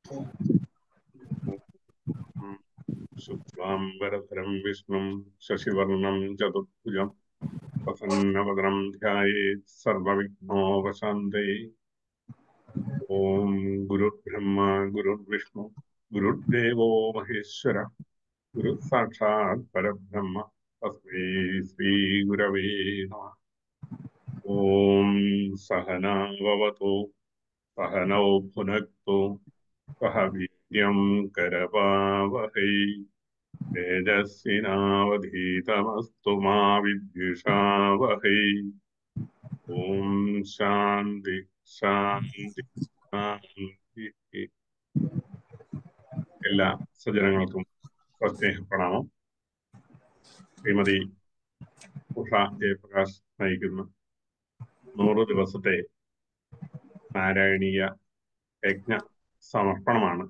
ശുക്ലാംബരധരം വിഷ്ണും ശശിവർണം ചതുർഭുജം പ്രസന്നവദനം ധ്യായേത് സർവവിഘ്നോപശാന്തേ ഓം ഗുരുർബ്രഹ്മ ഗുരുർവിഷ്ണു ഗുരുദേവോ മഹേശ്വര ഗുരു സാക്ഷാത് പരബ്രഹ്മ തസ്മൈ ശ്രീ ഗുരവേ നമ ഓം സഹനാവവതു സഹനൗ ഭുനക്തു സഹ വീര്യം കരപാവഹൈ തേജസ്വിനാവധീതമസ്തു മാ വിദ്വിഷാവഹൈ ഓം ശാന്തി ശാന്തി ശാന്തി എല്ലാ സജ്ജനങ്ങൾക്കും സ്നേഹ പ്രണാമം ശ്രീമതി ഉഷ ജയപ്രകാശ് നയിക്കുന്ന നൂറ് ദിവസത്തെ നാരായണീയ യജ്ഞ സമർപ്പണമാണ്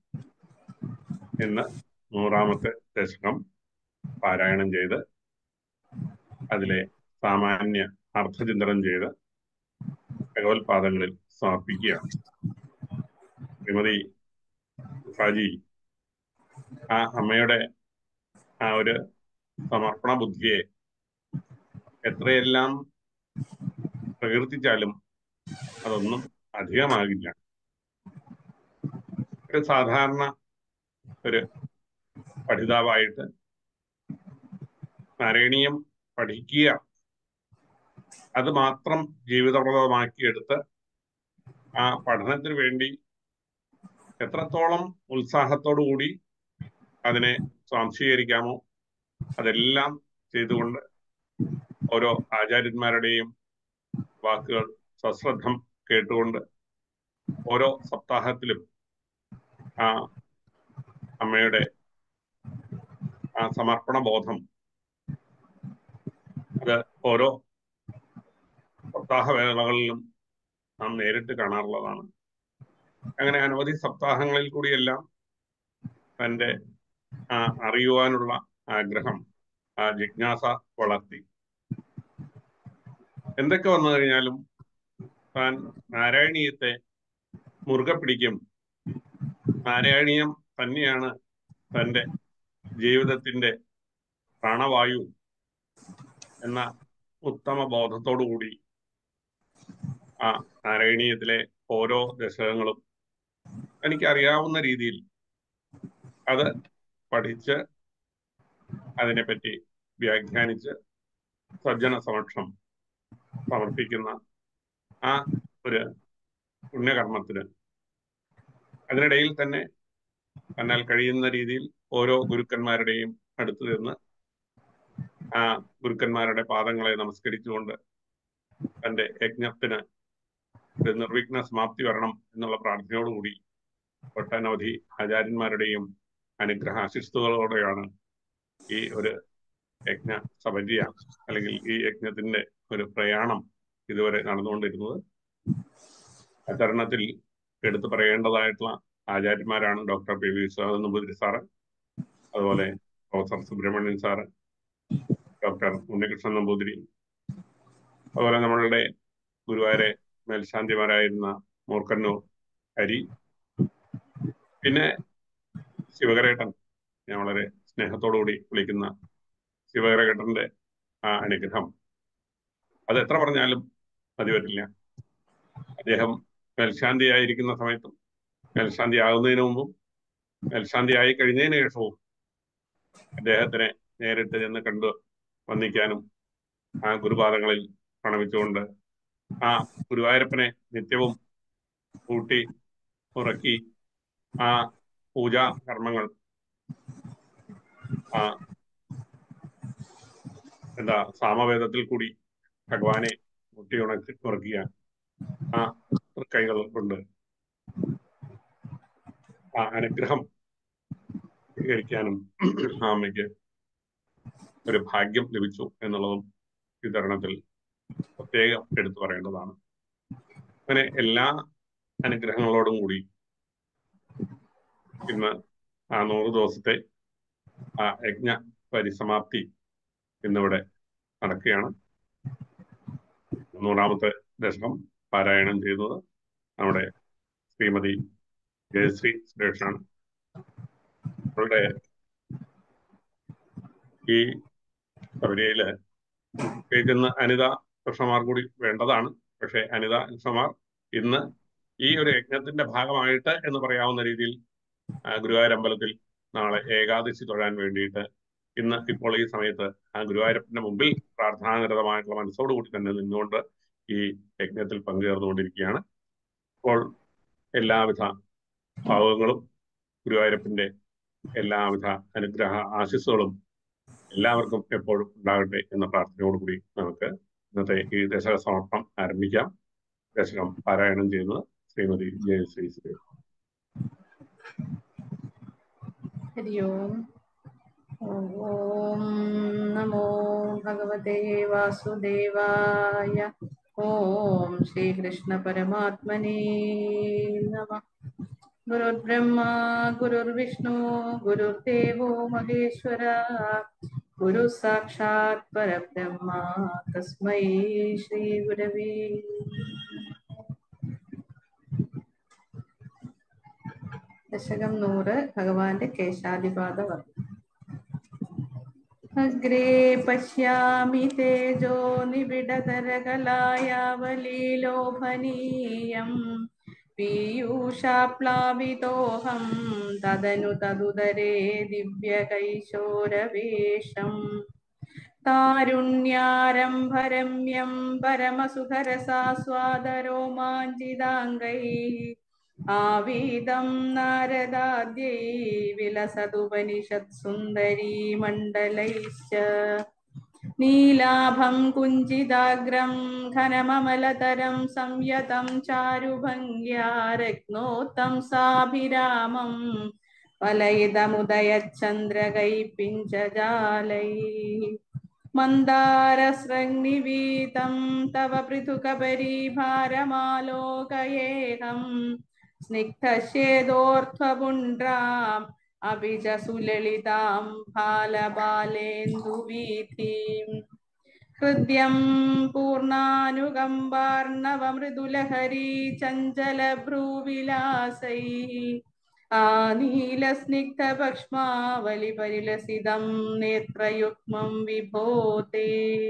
ഇന്ന് നൂറാമത്തെ ദശകം പാരായണം ചെയ്ത് അതിലെ സാമാന്യ അർത്ഥചിന്തനം ചെയ്ത് ഭഗവത്പാദങ്ങളിൽ സമർപ്പിക്കുകയാണ് ശ്രീമതി ഉഷാജി ആ അമ്മയുടെ ആ ഒരു സമർപ്പണ ബുദ്ധിയെ എത്രയെല്ലാം പ്രകീർത്തിച്ചാലും അതൊന്നും അധികമാകില്ല ഒരു സാധാരണ ഒരു പഠിതാവായിട്ട് നാരായണീയം പഠിക്കുക അത് മാത്രം ജീവിതപ്രദമാക്കിയെടുത്ത് ആ പഠനത്തിന് വേണ്ടി എത്രത്തോളം ഉത്സാഹത്തോടു കൂടി അതിനെ സ്വാംശീകരിക്കാമോ അതെല്ലാം ചെയ്തുകൊണ്ട് ഓരോ ആചാര്യന്മാരുടെയും വാക്കുകൾ സശ്രദ്ധം കേട്ടുകൊണ്ട് ഓരോ സപ്താഹത്തിലും ആ അമ്മയുടെ ആ സമർപ്പണ ബോധം അത് ഓരോ സപ്താഹ വേളകളിലും നാം നേരിട്ട് കാണാറുള്ളതാണ് അങ്ങനെ അനവധി സപ്താഹങ്ങളിൽ കൂടിയെല്ലാം തൻ്റെ ആ അറിയുവാനുള്ള ആഗ്രഹം ആ ജിജ്ഞാസ വളർത്തി എന്തൊക്കെ വന്നു കഴിഞ്ഞാലും താൻ നാരായണീയത്തെ മുറുകെ പിടിക്കും നാരായണീയം തന്നെയാണ് തൻ്റെ ജീവിതത്തിന്റെ പ്രാണവായു എന്ന ഉത്തമ ബോധത്തോടു കൂടി ആ നാരായണീയത്തിലെ ഓരോ ദശകങ്ങളും എനിക്കറിയാവുന്ന രീതിയിൽ അത് പഠിച്ച് അതിനെപ്പറ്റി വ്യാഖ്യാനിച്ച് സജ്ജന സമക്ഷം സമർപ്പിക്കുന്ന ആ ഒരു പുണ്യകർമ്മത്തിന് അതിനിടയിൽ തന്നെ തന്നാൽ കഴിയുന്ന രീതിയിൽ ഓരോ ഗുരുക്കന്മാരുടെയും അടുത്ത് നിന്ന് ആ ഗുരുക്കന്മാരുടെ പാദങ്ങളെ നമസ്കരിച്ചുകൊണ്ട് തന്റെ യജ്ഞത്തിന് ഒരു നിർവിഘ്ന സമാപ്തി വരണം എന്നുള്ള പ്രാർത്ഥനയോടുകൂടി ഒട്ടനവധി ആചാര്യന്മാരുടെയും അനുഗ്രഹ ആശിസ്തുകളോടെയാണ് ഈ ഒരു യജ്ഞ സപര്യ അല്ലെങ്കിൽ ഈ യജ്ഞത്തിന്റെ ഒരു പ്രയാണം ഇതുവരെ നടന്നുകൊണ്ടിരുന്നത് അത്തരണത്തിൽ എടുത്തു പറയേണ്ടതായിട്ടുള്ള ആചാര്യന്മാരാണ് doctor P V Viswanathan Namboothiri sir അതുപോലെ professor Subramanian sir doctor Unnikrishnan Namboothiri അതുപോലെ നമ്മളുടെ ഗുരുവായൂരെ മേൽശാന്തിമാരായിരുന്ന മൂർക്കന്നൂർ ഹരി പിന്നെ ശിവകരേട്ടൻ ഞാൻ വളരെ സ്നേഹത്തോടുകൂടി വിളിക്കുന്ന ശിവകരേട്ടന്റെ ആ അനുഗ്രഹം അത് എത്ര പറഞ്ഞാലും മതി വരില്ല അദ്ദേഹം മേൽശാന്തി ആയിരിക്കുന്ന സമയത്തും മേൽശാന്തി ആകുന്നതിന് മുമ്പും മേൽശാന്തി ആയി കഴിഞ്ഞതിന് ശേഷവും അദ്ദേഹത്തിനെ നേരിട്ട് ചെന്ന് കണ്ടു വന്ദിക്കാനും ആ ഗുരുപാദങ്ങളിൽ പ്രണമിച്ചുകൊണ്ട് ആ ഗുരുവായൂരപ്പനെ നിത്യവും കൂട്ടി ഉറക്കി ആ പൂജാ കർമ്മങ്ങൾ ആ എന്താ സാമവേദത്തിൽ കൂടി ഭഗവാനെ മുട്ടി ഉണക്കി ഉറക്കിയ ആ കൈകൾ കൊണ്ട് ആ അനുഗ്രഹം സ്വീകരിക്കാനും ആ അമ്മയ്ക്ക് ഒരു ഭാഗ്യം ലഭിച്ചു എന്നുള്ളതും ഈ തരുണത്തിൽ പ്രത്യേകം എടുത്തു പറയേണ്ടതാണ് അങ്ങനെ എല്ലാ അനുഗ്രഹങ്ങളോടും കൂടി ഇന്ന് ആ നൂറ് ദിവസത്തെ ആ യജ്ഞ പരിസമാപ്തി ഇന്നിവിടെ നടക്കുകയാണ് നൂറാമത്തെ ദശകം പാരായണം ചെയ്യുന്നത് നമ്മുടെ ശ്രീമതി ജയശ്രീ സുരേഷാണ് അവരുടെ ഈ കവിതയില് പ്രത്യേകിച്ച് ഇന്ന് അനിത കൃഷ്ണമാർ കൂടി വേണ്ടതാണ് പക്ഷെ അനിത കൃഷ്ണമാർ ഇന്ന് ഈ ഒരു യജ്ഞത്തിന്റെ ഭാഗമായിട്ട് എന്ന് പറയാവുന്ന രീതിയിൽ ആ, ഗുരുവായൂരമ്പലത്തിൽ നാളെ ഏകാദശി തൊഴാൻ വേണ്ടിയിട്ട് ഇന്ന് ഇപ്പോൾ ഈ സമയത്ത് ആ ഗുരുവായൂരപ്പന്റെ മുമ്പിൽ പ്രാർത്ഥനാനിരതമായിട്ടുള്ള മനസ്സോടുകൂടി തന്നെ നിന്നുകൊണ്ട് ഈ യജ്ഞത്തിൽ പങ്കുചേർന്നുകൊണ്ടിരിക്കുകയാണ് അപ്പോൾ എല്ലാവിധ ഭാവങ്ങളും ഗുരുവായൂരപ്പന്റെ എല്ലാവിധ അനുഗ്രഹ ആശിസ്സുകളും എല്ലാവർക്കും എപ്പോഴും ഉണ്ടാകട്ടെ എന്ന പ്രാർത്ഥനയോടുകൂടി നമുക്ക് ഇന്നത്തെ ഈ ദശക സമർപ്പണം ആരംഭിക്കാം ദശകം പാരായണം ചെയ്യുന്നത് ശ്രീമതി ജയശ്രീ ശ്രീ हरि ओम् ॐ नमो भगवते वासुदेवाय ॐ श्रीकृष्णपरमात्मने नमः गुरुर्ब्रह्मा गुरुर्विष्णु गुरुर्देवो महेश्वर गुरुः साक्षात् परब्रह्मा तस्मै श्रीगुरवे ദശകം നൂറ് ഭഗവാന്റെ കേശാദിപാദവർണ്ണം അഗ്രേ പശ്യാമി തേജോ നിബിഡതരകലായാവലീലോഭനീയം പീയൂഷാപ്ലാവിതോഹം തദനു തദുദരേ ദിവ്യകൈശോരവേഷം താരുണ്യാരംഭരമ്യം പരമസുഖരസാസ്വാദരോമാഞ്ചിതാംഗൈ ആവീതം നാരദാദ്യൈ വിലസതുപനിഷത്സുന്ദരീ മണ്ഡലൈശ്ച നീലാഭം കുഞ്ചിതാഗ്രം ഘനമമലതരം സംയതം ചാരുഭംഗ്യാ രത്നോത്തം സാഭിരാമം വലയിതമുദയചന്ദ്രകൈ പിഞ്ചജാലൈ മന്ദാരസ്രഗ്നിവീതം തവ പൃഥുകപരീഭാരമാലോകയേഹം സ്നിഗ്ധശ്വേതോർധ്വപുണ്ഡ്രാം अपि च सुललितां बालबालेन्दुवीथीं हृद्यं पूर्णानुकम्बार्णवमृदुलहरी चञ्चलभ्रूविलासैः आनीलस्निग्धपक्ष्मावलिपरिलसितं नेत्रयुग्मं विभोते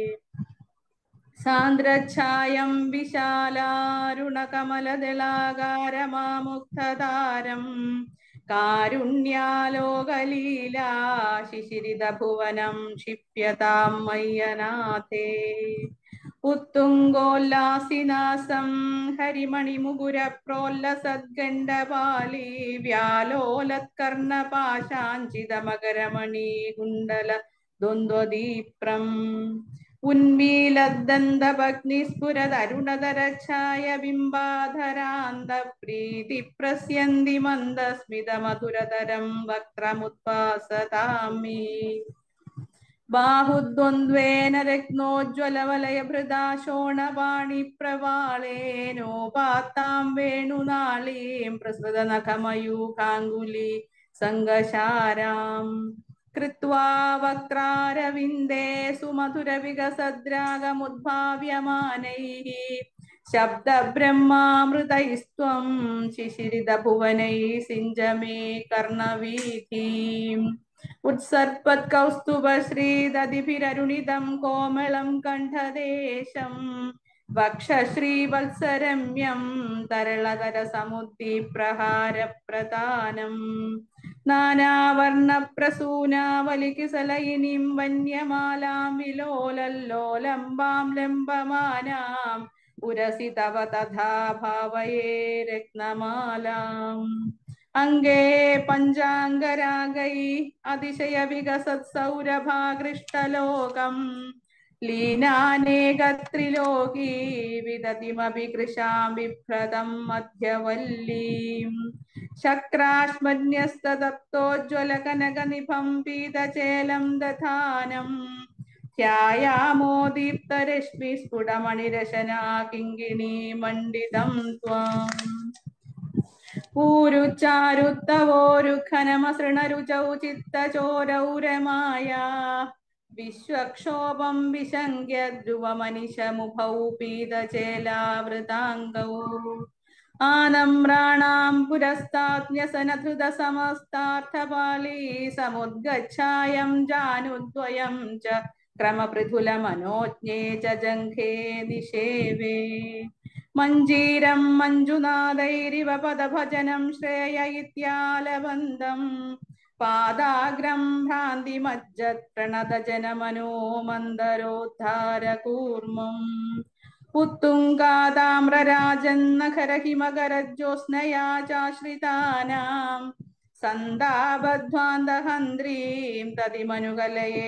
सान्द्रच्छायं विशालारुणकमलदलागारमामुक्ततारम् कारुण्यालोकलीला शिशिरिदभुवनं क्षिप्यतां मय्यनाथे उत्तुङ्गोल्लासिनासं हरिमणिमुकुरप्रोल्लसद्गण्डपाली व्यालोलत्कर्णपाशाञ्चितमकरमणिकुण्डल द्वन्द्वदीप्रम् उन्मीलद्दन्तभग्निस्फुरदरुणधरच्छाय बिम्बाधरान्तप्रीतिप्रस्यन्ति मन्दस्मितमधुरतरं वक्त्रमुद्भासतां मे बाहुद्वन्द्वेन रत्नोज्ज्वलवलयभृदा शोणवाणिप्रवाळेनोपात्तां वेणुनाळीं प्रसृतनखमयूखाङ्गुली सङ्गशाराम् कृत्वा वक्त्रारविन्दे सुमधुरविगसद्रागमुद्भाव्यमानैः शब्दब्रह्मामृतैस्त्वं शिशिरिदभुवनैः सिञ्ज मे कर्णवीथीम् उत्सर्पत्कौस्तुभश्रीदधिभिररुणितं कोमलं कण्ठदेशं वक्षश्रीवत्सरम्यं तरलतरसमुद्दीप्रहारप्रदानम् नानावर्णप्रसूनावलिकिसलयिनीं वन्यमालां विलोलल्लोलम्बां लम्बमानाम् उरसि तव तथा भावये रत्नमालाम् अङ्गे पञ्चाङ्गरागै अतिशयविकसत्सौरभागृष्टलोकम् लीनानेकत्रिलोकी विदतिमपि कृशां बिभ्रतं मध्यवल्लीम् शक्राश्मन्यस्तदप्तोज्ज्वलकनकनिभं पीतचेलं दधानम् ध्यायामो दीप्तरश्मिस्फुटमणिरशना किङ्गिणी मण्डितं त्वाम् ऊरुचारुत्तवोरुखनमसृणरुचौ चित्तचोरौ रमाया विश्वक्षोभं विशङ्क्य ध्रुवमनिशमुभौ पीतचेलावृताङ्गौ ആനമ്രാണാം പുരസ്താജ്ഞസനധൃതസമസ്താർത്ഥപാളീ സമുദ്ഗച്ഛായം ജാനുദ്വയം ച ക്രമപൃഥുലമനോജ്ഞേ ച ജംഘേ നിഷേവേ മഞ്ജീരം മഞ്ജുനാഥൈരിവ പദഭജനം ശ്രേയ ഇത്യാലബന്ധം പാദാഗ്രം ഭ്രാന്തിമജ്ജത് പ്രണതജനമനോ മന്ദരോദ്ധാരകൂർമ്മം उत्तुङ्गाताम्रराजन्नखरहिमकरज्योत्स्नया चाश्रितानां सन्दाबध्वान्तहन्त्रीं तदिमनुकलये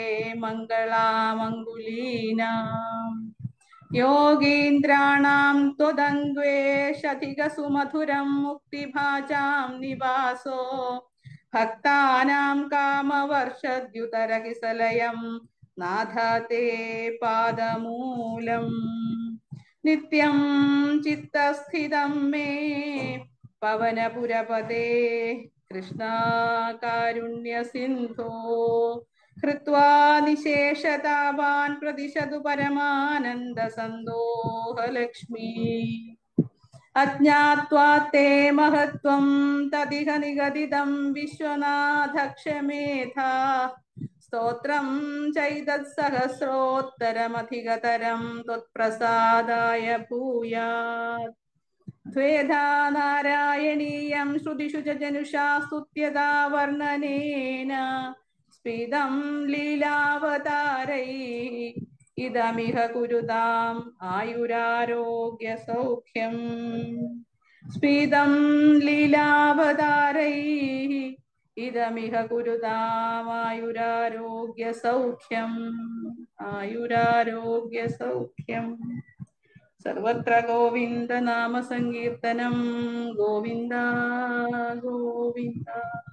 मङ्गलामङ्गुलीनाम् योगीन्द्राणां त्वदङ्ग्वेशधिकसुमधुरं मुक्तिभाजां निवासो भक्तानां कामवर्षद्युतरकिसलयं नाथ ते पादमूलम् नित्यं चित्तस्थितं मे पवनपुरपते कृष्णाकारुण्यसिन्धो कृत्वा निशेषतावान् प्रतिशतु परमानन्दसन्दोहलक्ष्मी अज्ञात्वा ते महत्त्वं तदिह निगदितं विश्वनाथक्षमेधा स्तोत्रं चैतत्सहस्रोत्तरमधिकतरं त्वत्प्रसादाय भूयात् द्वेधा नारायणीयं श्रुतिषु च जनुषा स्तुत्यता वर्णनेन स्फीदं लीलावतारैः इदमिह कुरुताम् आयुरारोग्यसौख्यम् स्फीदं लीलावतारैः इदमिह कुरुतामायुरारोग्यसौख्यम् आयुरारोग्यसौख्यम् सर्वत्र गोविन्दनामसङ्कीर्तनं गोविन्द गोविन्द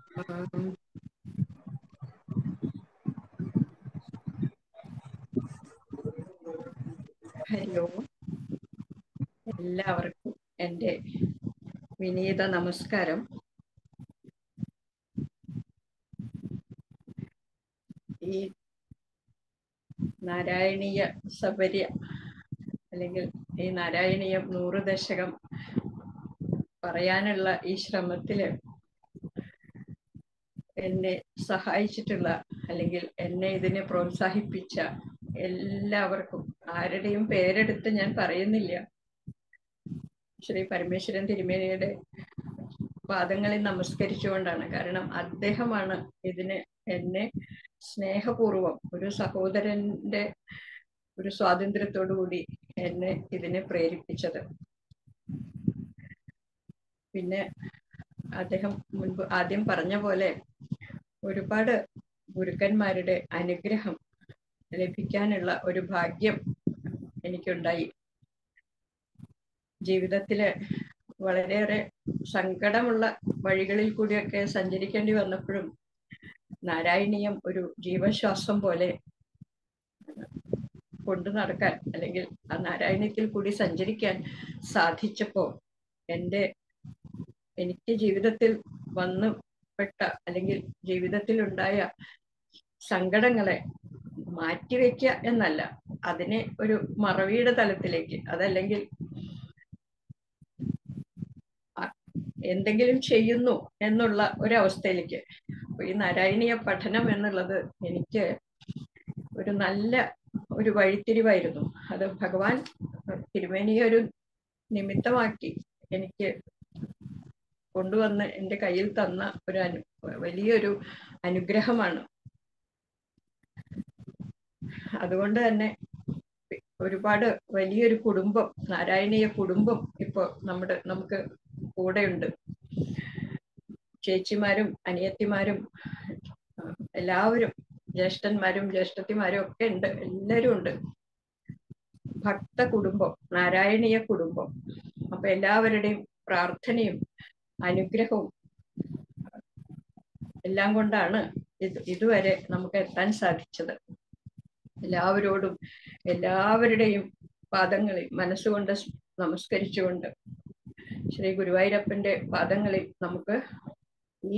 ഹലോ എല്ലാവർക്കും എൻ്റെ വിനീത നമസ്കാരം ഈ നാരായണീയ സബര്യ അല്ലെങ്കിൽ ഈ നാരായണീയം നൂറ് ദശകം പറയാനുള്ള ഈ ശ്രമത്തില് എന്നെ സഹായിച്ചിട്ടുള്ള അല്ലെങ്കിൽ എന്നെ ഇതിനെ പ്രോത്സാഹിപ്പിച്ച എല്ലാവർക്കും ആരുടെയും പേരെടുത്ത് ഞാൻ പറയുന്നില്ല ശ്രീ പരമേശ്വരൻ തിരുമേനിയുടെ പാദങ്ങളിൽ നമസ്കരിച്ചുകൊണ്ടാണ് കാരണം അദ്ദേഹമാണ് ഇതിന് എന്നെ സ്നേഹപൂർവം ഒരു സഹോദരന്റെ ഒരു സ്വാതന്ത്ര്യത്തോടു കൂടി എന്നെ ഇതിനെ പ്രേരിപ്പിച്ചത് പിന്നെ അദ്ദേഹം മുൻപ് ആദ്യം പറഞ്ഞ പോലെ ഒരുപാട് ഗുരുക്കന്മാരുടെ അനുഗ്രഹം ലഭിക്കാനുള്ള ഒരു ഭാഗ്യം എനിക്കുണ്ടായി ജീവിതത്തില് വളരെയേറെ സങ്കടമുള്ള വഴികളിൽ കൂടിയൊക്കെ സഞ്ചരിക്കേണ്ടി വന്നപ്പോഴും നാരായണീയം ഒരു ജീവശ്വാസം പോലെ കൊണ്ടു നടക്കാൻ അല്ലെങ്കിൽ ആ നാരായണീയത്തിൽ കൂടി സഞ്ചരിക്കാൻ സാധിച്ചപ്പോ എൻ്റെ എനിക്ക് ജീവിതത്തിൽ വന്നു പെട്ട അല്ലെങ്കിൽ ജീവിതത്തിൽ ഉണ്ടായ സങ്കടങ്ങളെ മാറ്റിവെക്കുക എന്നല്ല അതിനെ ഒരു മറവിയുടെ തലത്തിലേക്ക് അതല്ലെങ്കിൽ എന്തെങ്കിലും ചെയ്യുന്നു എന്നുള്ള ഒരവസ്ഥയിലേക്ക് അപ്പൊ ഈ നാരായണീയ പഠനം എന്നുള്ളത് എനിക്ക് ഒരു നല്ല ഒരു വഴിത്തിരിവായിരുന്നു അത് ഭഗവാൻ തിരുമേനിയെ ഒരു നിമിത്തമാക്കി എനിക്ക് കൊണ്ടുവന്ന് എൻ്റെ കയ്യിൽ തന്ന ഒരു അനു വലിയൊരു അനുഗ്രഹമാണ് അതുകൊണ്ട് തന്നെ ഒരുപാട് വലിയൊരു കുടുംബം നാരായണീയ കുടുംബം ഇപ്പൊ നമ്മുടെ നമുക്ക് കൂടെയുണ്ട് ചേച്ചിമാരും അനിയത്തിമാരും എല്ലാവരും ജ്യേഷ്ഠന്മാരും ജ്യേഷ്ഠത്തിമാരും ഒക്കെ ഉണ്ട് എല്ലാവരും ഉണ്ട് ഭക്ത കുടുംബം നാരായണീയ കുടുംബം അപ്പൊ എല്ലാവരുടെയും പ്രാർത്ഥനയും അനുഗ്രഹവും എല്ലാം കൊണ്ടാണ് ഇത് ഇതുവരെ നമുക്ക് എത്താൻ സാധിച്ചത് എല്ലാവരോടും എല്ലാവരുടെയും പാദങ്ങളിൽ മനസ്സുകൊണ്ട് നമസ്കരിച്ചുകൊണ്ട് ശ്രീ ഗുരുവായൂരപ്പന്റെ പാദങ്ങളിൽ നമുക്ക് ഈ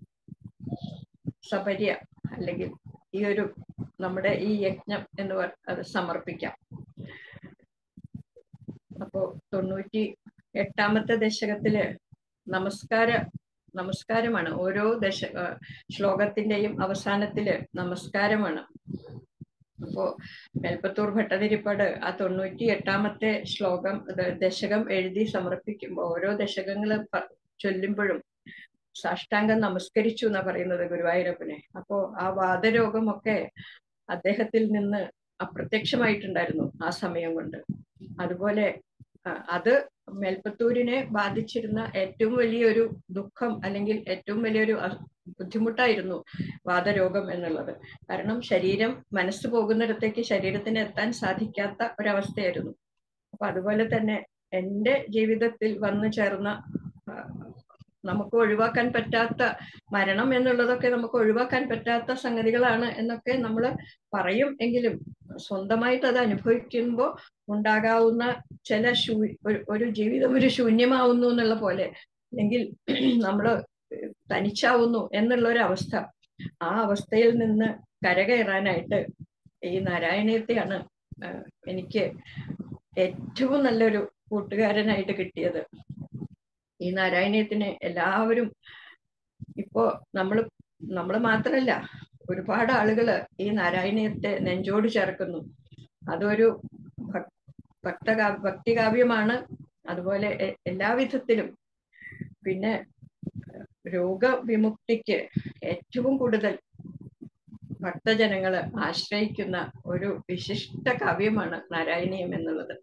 സപര്യ അല്ലെങ്കിൽ ഈ ഒരു നമ്മുടെ ഈ യജ്ഞം എന്ന് പറ അത് സമർപ്പിക്കാം അപ്പോ തൊണ്ണൂറ്റി എട്ടാമത്തെ ദശകത്തില് നമസ്കാര നമസ്കാരമാണ് ഓരോ ദശ ആ, ശ്ലോകത്തിന്റെയും അവസാനത്തില് നമസ്കാരമാണ് അപ്പോ മേൽപ്പത്തൂർ ഭട്ടതിരിപ്പാട് ആ തൊണ്ണൂറ്റി എട്ടാമത്തെ ശ്ലോകം അത് ദശകം എഴുതി സമർപ്പിക്കുമ്പോൾ ഓരോ ദശകങ്ങള് പ- ചൊല്ലുമ്പോഴും സാഷ്ടാംഗം നമസ്കരിച്ചു എന്നാ പറയുന്നത് ഗുരുവായൂരപ്പനെ അപ്പോ ആ വാദരോഗമൊക്കെ അദ്ദേഹത്തിൽ നിന്ന് അപ്രത്യക്ഷമായിട്ടുണ്ടായിരുന്നു ആ സമയം കൊണ്ട് അതുപോലെ ആ, അത് മേൽപ്പത്തൂരിനെ ബാധിച്ചിരുന്ന ഏറ്റവും വലിയൊരു ദുഃഖം അല്ലെങ്കിൽ ഏറ്റവും വലിയൊരു അ- ബുദ്ധിമുട്ടായിരുന്നു വാദരോഗം എന്നുള്ളത് കാരണം ശരീരം മനസ്സ് പോകുന്നിടത്തേക്ക് ശരീരത്തിന് എത്താൻ സാധിക്കാത്ത ഒരവസ്ഥയായിരുന്നു അപ്പൊ അതുപോലെ തന്നെ എൻ്റെ ജീവിതത്തിൽ വന്നു ചേർന്ന ആ, നമുക്ക് ഒഴിവാക്കാൻ പറ്റാത്ത മരണം എന്നുള്ളതൊക്കെ നമുക്ക് ഒഴിവാക്കാൻ പറ്റാത്ത സംഗതികളാണ് എന്നൊക്കെ നമ്മൾ പറയും എങ്കിലും സ്വന്തമായിട്ട് അത് അനുഭവിക്കുമ്പോൾ ഉണ്ടാകാവുന്ന ചില ശൂ ഒരു- ഒരു ജീവിതം ഒരു ശൂന്യമാവുന്നു എന്നുള്ള പോലെ അല്ലെങ്കിൽ നമ്മൾ തനിച്ചാവുന്നു എന്നുള്ള ഒരു അവസ്ഥ ആ അവസ്ഥയിൽ നിന്ന് കരകയറാനായിട്ട് ഈ നാരായണീയത്തെയാണ് ആ, എനിക്ക് ഏറ്റവും നല്ലൊരു കൂട്ടുകാരനായിട്ട് കിട്ടിയത് ഈ നാരായണീയത്തിനെ എല്ലാവരും ഇപ്പോ നമ്മൾ നമ്മൾ മാത്രല്ല ഒരുപാട് ആളുകള് ഈ നാരായണീയത്തെ നെഞ്ചോട് ചേർക്കുന്നു അതൊരു ഭക്- ഭക്തകാ ഭക്തികാവ്യമാണ് അതുപോലെ എ- എല്ലാ വിധത്തിലും പിന്നെ രോഗവിമുക്തിക്ക് ഏറ്റവും കൂടുതൽ ഭക്തജനങ്ങള് ആശ്രയിക്കുന്ന ഒരു വിശിഷ്ട കാവ്യമാണ് നാരായണീയം എന്നുള്ളത്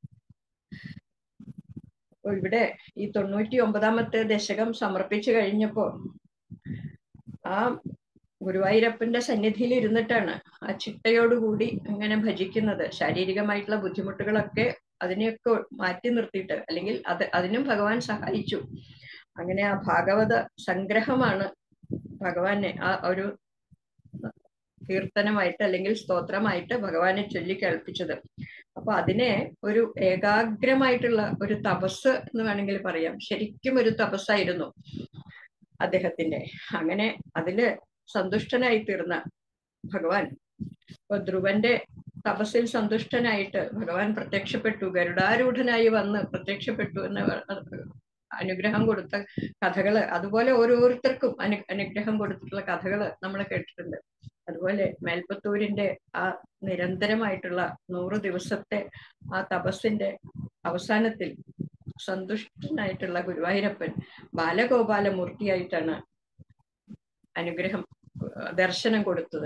അപ്പൊ ഇവിടെ ഈ തൊണ്ണൂറ്റി ഒമ്പതാമത്തെ ദശകം സമർപ്പിച്ചു കഴിഞ്ഞപ്പോ ആ ഗുരുവായൂരപ്പന്റെ സന്നിധിയിൽ ഇരുന്നിട്ടാണ് ആ ചിട്ടയോടുകൂടി അങ്ങനെ ഭജിക്കുന്നത് ശാരീരികമായിട്ടുള്ള ബുദ്ധിമുട്ടുകളൊക്കെ അതിനെയൊക്കെ മാറ്റി നിർത്തിയിട്ട് അല്ലെങ്കിൽ അത് അതിനും ഭഗവാൻ സഹായിച്ചു അങ്ങനെ ആ ഭാഗവത സംഗ്രഹമാണ് ഭഗവാനെ ആ ഒരു കീർത്തനമായിട്ട് അല്ലെങ്കിൽ സ്തോത്രമായിട്ട് ഭഗവാനെ ചൊല്ലി കേൾപ്പിച്ചത് അപ്പൊ അതിനെ ഒരു ഏകാഗ്രമായിട്ടുള്ള ഒരു തപസ് എന്ന് വേണമെങ്കിൽ പറയാം ശരിക്കും ഒരു തപസ്സായിരുന്നു അദ്ദേഹത്തിന്റെ അങ്ങനെ അതില് സന്തുഷ്ടനായി തീർന്ന ഭഗവാൻ ഇപ്പൊ ധ്രുവന്റെ തപസ്സിൽ സന്തുഷ്ടനായിട്ട് ഭഗവാൻ പ്രത്യക്ഷപ്പെട്ടു ഗരുഡാരൂഢനായി വന്ന് പ്രത്യക്ഷപ്പെട്ടു എന്ന് വ- അനുഗ്രഹം കൊടുത്ത കഥകള് അതുപോലെ ഓരോരുത്തർക്കും അനു അനുഗ്രഹം കൊടുത്തിട്ടുള്ള കഥകള് നമ്മൾ കേട്ടിട്ടുണ്ട് അതുപോലെ മേൽപ്പത്തൂരിന്റെ ആ നിരന്തരമായിട്ടുള്ള നൂറ് ദിവസത്തെ ആ തപസ്സിന്റെ അവസാനത്തിൽ സന്തുഷ്ടനായിട്ടുള്ള ഗുരുവായൂരപ്പൻ ബാലഗോപാലമൂർത്തിയായിട്ടാണ് അനുഗ്രഹം ഏഹ് ദർശനം കൊടുത്തത്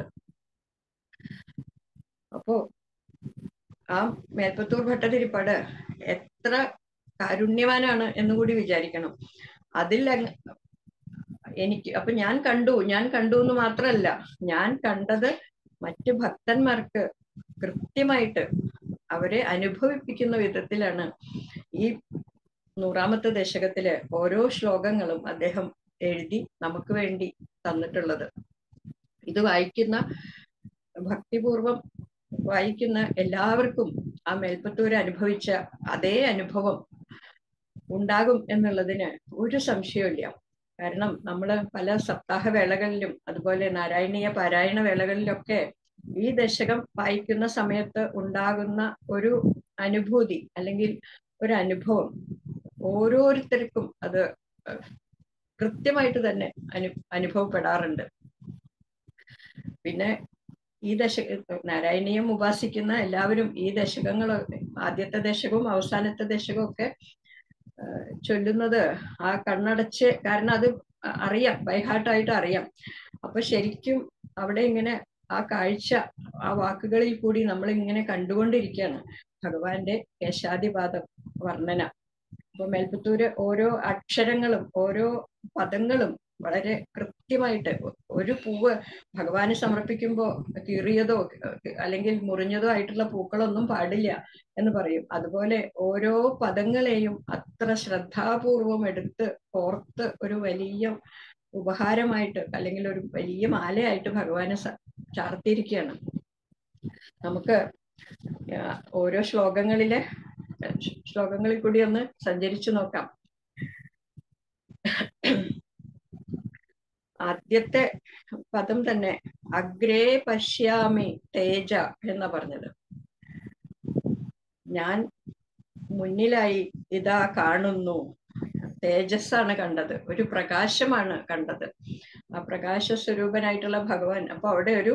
അപ്പോ ആ മേൽപ്പത്തൂർ ഭട്ടതിരിപ്പാട് എത്ര കാരുണ്യവാനാണ് എന്നുകൂടി വിചാരിക്കണം അതിൽ അങ്ങ് എനിക്ക് അപ്പൊ ഞാൻ കണ്ടു ഞാൻ കണ്ടു എന്ന് മാത്രമല്ല ഞാൻ കണ്ടത് മറ്റ് ഭക്തന്മാർക്ക് കൃത്യമായിട്ട് അവരെ അനുഭവിപ്പിക്കുന്ന വിധത്തിലാണ് ഈ നൂറാമത്തെ ദശകത്തിലെ ഓരോ ശ്ലോകങ്ങളും അദ്ദേഹം എഴുതി നമുക്ക് വേണ്ടി തന്നിട്ടുള്ളത് ഇത് വായിക്കുന്ന ഭക്തിപൂർവം വായിക്കുന്ന എല്ലാവർക്കും ആ മേൽപ്പത്തൂര് അനുഭവിച്ച അതേ അനുഭവം ഉണ്ടാകും എന്നുള്ളതിന് ഒരു സംശയമില്ല കാരണം നമ്മൾ പല സപ്താഹ വേളകളിലും അതുപോലെ നാരായണീയ പാരായണ വേളകളിലൊക്കെ ഈ ദശകം വായിക്കുന്ന സമയത്ത് ഉണ്ടാകുന്ന ഒരു അനുഭൂതി അല്ലെങ്കിൽ ഒരു അനുഭവം ഓരോരുത്തർക്കും അത് കൃത്യമായിട്ട് തന്നെ അനു അനുഭവപ്പെടാറുണ്ട് പിന്നെ ഈ ദശ നാരായണീയം ഉപാസിക്കുന്ന എല്ലാവരും ഈ ദശകങ്ങൾ ആദ്യത്തെ ദശകവും അവസാനത്തെ ദശകവും ഒക്കെ ചൊല്ലുന്നത് ആ കണ്ണടച്ച് കാരണം അത് അറിയാം ബൈഹാർട്ടായിട്ട് അറിയാം അപ്പൊ ശരിക്കും അവിടെ ഇങ്ങനെ ആ കാഴ്ച ആ വാക്കുകളിൽ കൂടി നമ്മൾ ഇങ്ങനെ കണ്ടുകൊണ്ടിരിക്കുകയാണ് ഭഗവാന്റെ കേശാദിപാദം വർണ്ണന അപ്പൊ മേൽപ്പത്തൂര് ഓരോ അക്ഷരങ്ങളും ഓരോ പദങ്ങളും വളരെ കൃത്യമായിട്ട് ഒരു പൂവ് ഭഗവാന് സമർപ്പിക്കുമ്പോൾ കീറിയതോ അല്ലെങ്കിൽ മുറിഞ്ഞതോ ആയിട്ടുള്ള പൂക്കളൊന്നും പാടില്ല എന്ന് പറയും അതുപോലെ ഓരോ പദങ്ങളെയും അത്ര ശ്രദ്ധാപൂർവം എടുത്ത് കോർത്ത് ഒരു വലിയ ഉപഹാരമായിട്ട് അല്ലെങ്കിൽ ഒരു വലിയ മാലയായിട്ട് ഭഗവാനെ ചാർത്തിയിരിക്കുകയാണ് നമുക്ക് ഓരോ ശ്ലോകങ്ങളിലെ ശ്ലോകങ്ങളിൽ കൂടി ഒന്ന് സഞ്ചരിച്ചു നോക്കാം ആദ്യത്തെ പദം തന്നെ അഗ്രേ പശ്യാമി തേജ എന്നാ പറഞ്ഞത് ഞാൻ മുന്നിലായി ഇതാ കാണുന്നു തേജസ്സാണ് കണ്ടത് ഒരു പ്രകാശമാണ് കണ്ടത് ആ പ്രകാശ സ്വരൂപനായിട്ടുള്ള ഭഗവാൻ അപ്പൊ അവിടെ ഒരു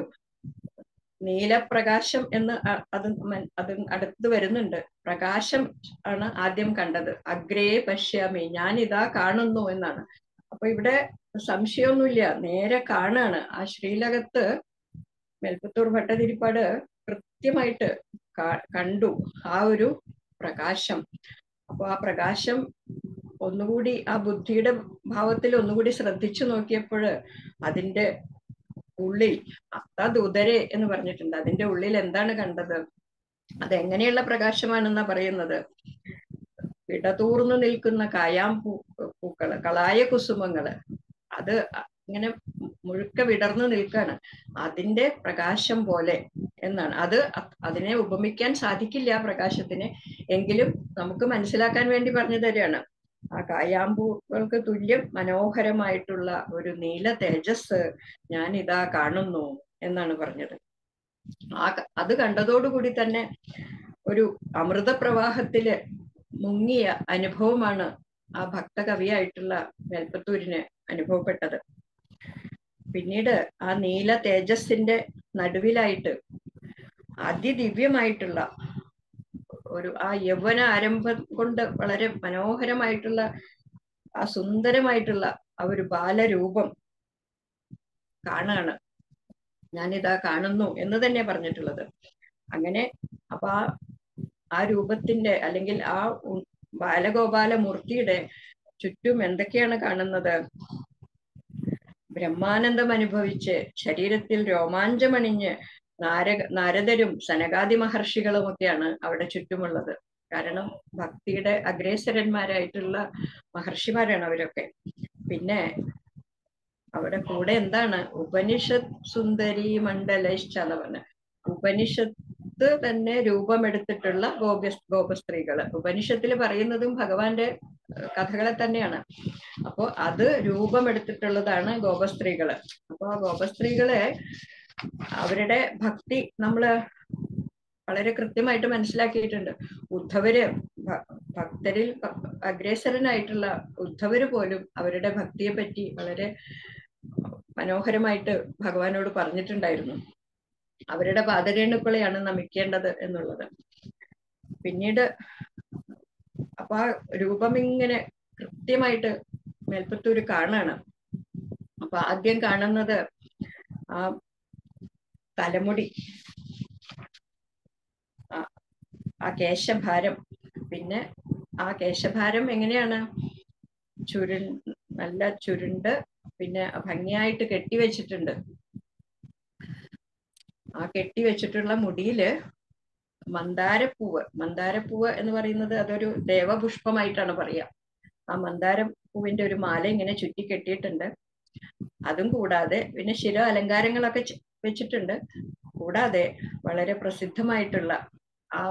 നീലപ്രകാശം എന്ന് അ- അത് മൻ- അത് അടുത്ത് വരുന്നുണ്ട് പ്രകാശം ആണ് ആദ്യം കണ്ടത് അഗ്രേ പശ്യാമി ഞാൻ ഇതാ കാണുന്നു എന്നാണ് അപ്പൊ ഇവിടെ സംശയമൊന്നുമില്ല നേരെ കാണാണ് ആ ശ്രീലകത്ത് മേൽപ്പത്തൂർ ഭട്ടതിരിപ്പാട് കൃത്യമായിട്ട് കാ- കണ്ടു ആ ഒരു പ്രകാശം അപ്പൊ ആ പ്രകാശം ഒന്നുകൂടി ആ ബുദ്ധിയുടെ ഭാവത്തിൽ ഒന്നുകൂടി ശ്രദ്ധിച്ചു നോക്കിയപ്പോൾ അതിന്റെ ഉള്ളിൽ അത്താത് ഉദരെ എന്ന് പറഞ്ഞിട്ടുണ്ട് അതിന്റെ ഉള്ളിൽ എന്താണ് കണ്ടത് അതെങ്ങനെയുള്ള പ്രകാശമാണെന്നാ പറയുന്നത് ഇടതൂർന്നു നിൽക്കുന്ന കായാം പൂ പൂക്കള് കളായ കുസുമങ്ങള് അത് ഇങ്ങനെ മുഴുക്ക വിടർന്നു നിൽക്കാണ് അതിന്റെ പ്രകാശം പോലെ എന്നാണ് അത് അ- അതിനെ ഉപമിക്കാൻ സാധിക്കില്ല ആ പ്രകാശത്തിനെ എങ്കിലും നമുക്ക് മനസ്സിലാക്കാൻ വേണ്ടി പറഞ്ഞു തരികയാണ് ആ കായാമ്പൂക്കൾക്ക് തുല്യം മനോഹരമായിട്ടുള്ള ഒരു നീല തേജസ് ഞാൻ ഇതാ കാണുന്നു എന്നാണ് പറഞ്ഞത് ആ ക- അത് കണ്ടതോടുകൂടി തന്നെ ഒരു അമൃത പ്രവാഹത്തില് മുങ്ങിയ അനുഭവമാണ് ആ ഭക്തകവിയായിട്ടുള്ള മേൽപ്പത്തൂരിന് അനുഭവപ്പെട്ടത് പിന്നീട് ആ നീല തേജസ്സിന്റെ നടുവിലായിട്ട് അതിദിവ്യമായിട്ടുള്ള ഒരു ആ യൗവന ആരംഭം കൊണ്ട് വളരെ മനോഹരമായിട്ടുള്ള ആ സുന്ദരമായിട്ടുള്ള ആ ഒരു ബാലരൂപം കാണാണ് ഞാനിതാ കാണുന്നു എന്ന് തന്നെ പറഞ്ഞിട്ടുള്ളത് അങ്ങനെ അപ്പൊ ആ ആ രൂപത്തിന്റെ അല്ലെങ്കിൽ ആ ഉ- ബാലഗോപാല മൂർത്തിയുടെ ചുറ്റും എന്തൊക്കെയാണ് കാണുന്നത് ബ്രഹ്മാനന്ദം അനുഭവിച്ച് ശരീരത്തിൽ രോമാഞ്ചമണിഞ്ഞ് നാരക നാരദരും സനകാദി മഹർഷികളും ഒക്കെയാണ് അവിടെ ചുറ്റുമുള്ളത് കാരണം ഭക്തിയുടെ അഗ്രേസരന്മാരായിട്ടുള്ള മഹർഷിമാരാണ് അവരൊക്കെ പിന്നെ അവിടെ കൂടെ എന്താണ് ഉപനിഷത്ത് സുന്ദരി മണ്ഡലൈശ്ച എന്ന് പറഞ്ഞ ഉപനിഷത്ത് തന്നെ രൂപമെടുത്തിട്ടുള്ള ഗോപ ഗോപസ്ത്രീകള് ഉപനിഷത്തിൽ പറയുന്നതും ഭഗവാന്റെ ഏഹ്, കഥകളെ തന്നെയാണ് അപ്പോ അത് രൂപമെടുത്തിട്ടുള്ളതാണ് ഗോപസ്ത്രീകള് അപ്പൊ ആ ഗോപസ്ത്രീകളെ അവരുടെ ഭക്തി നമ്മള് വളരെ കൃത്യമായിട്ട് മനസ്സിലാക്കിയിട്ടുണ്ട് ഉദ്ധവര് ഭ- ഭക്തരിൽ ഭ- അഗ്രേസരനായിട്ടുള്ള ഉദ്ധവര് പോലും അവരുടെ ഭക്തിയെ പറ്റി വളരെ മനോഹരമായിട്ട് ഭഗവാനോട് പറഞ്ഞിട്ടുണ്ടായിരുന്നു അവരുടെ പാദരേണുക്കളെയാണ് നമിക്കേണ്ടത് എന്നുള്ളത് പിന്നീട് അപ്പൊ ആ രൂപം ഇങ്ങനെ കൃത്യമായിട്ട് മേൽപ്പത്തൂര് കാണാണ് അപ്പൊ ആദ്യം കാണുന്നത് ആ തലമുടി ആ- ആ കേശഭാരം പിന്നെ ആ കേശഭാരം എങ്ങനെയാണ് ചുരു നല്ല ചുരുണ്ട് പിന്നെ ഭംഗിയായിട്ട് കെട്ടിവെച്ചിട്ടുണ്ട് ആ കെട്ടിവെച്ചിട്ടുള്ള മുടിയില് മന്ദാരപ്പൂവ് മന്ദാരപ്പൂവ് എന്ന് പറയുന്നത് അതൊരു ദേവപുഷ്പമായിട്ടാണ് പറയാ ആ മന്ദാരപ്പൂവിന്റെ ഒരു മാല ഇങ്ങനെ ചുറ്റി കെട്ടിയിട്ടുണ്ട് അതും കൂടാതെ പിന്നെ ശിര അലങ്കാരങ്ങളൊക്കെ ചെ- വെച്ചിട്ടുണ്ട് കൂടാതെ വളരെ പ്രസിദ്ധമായിട്ടുള്ള ആ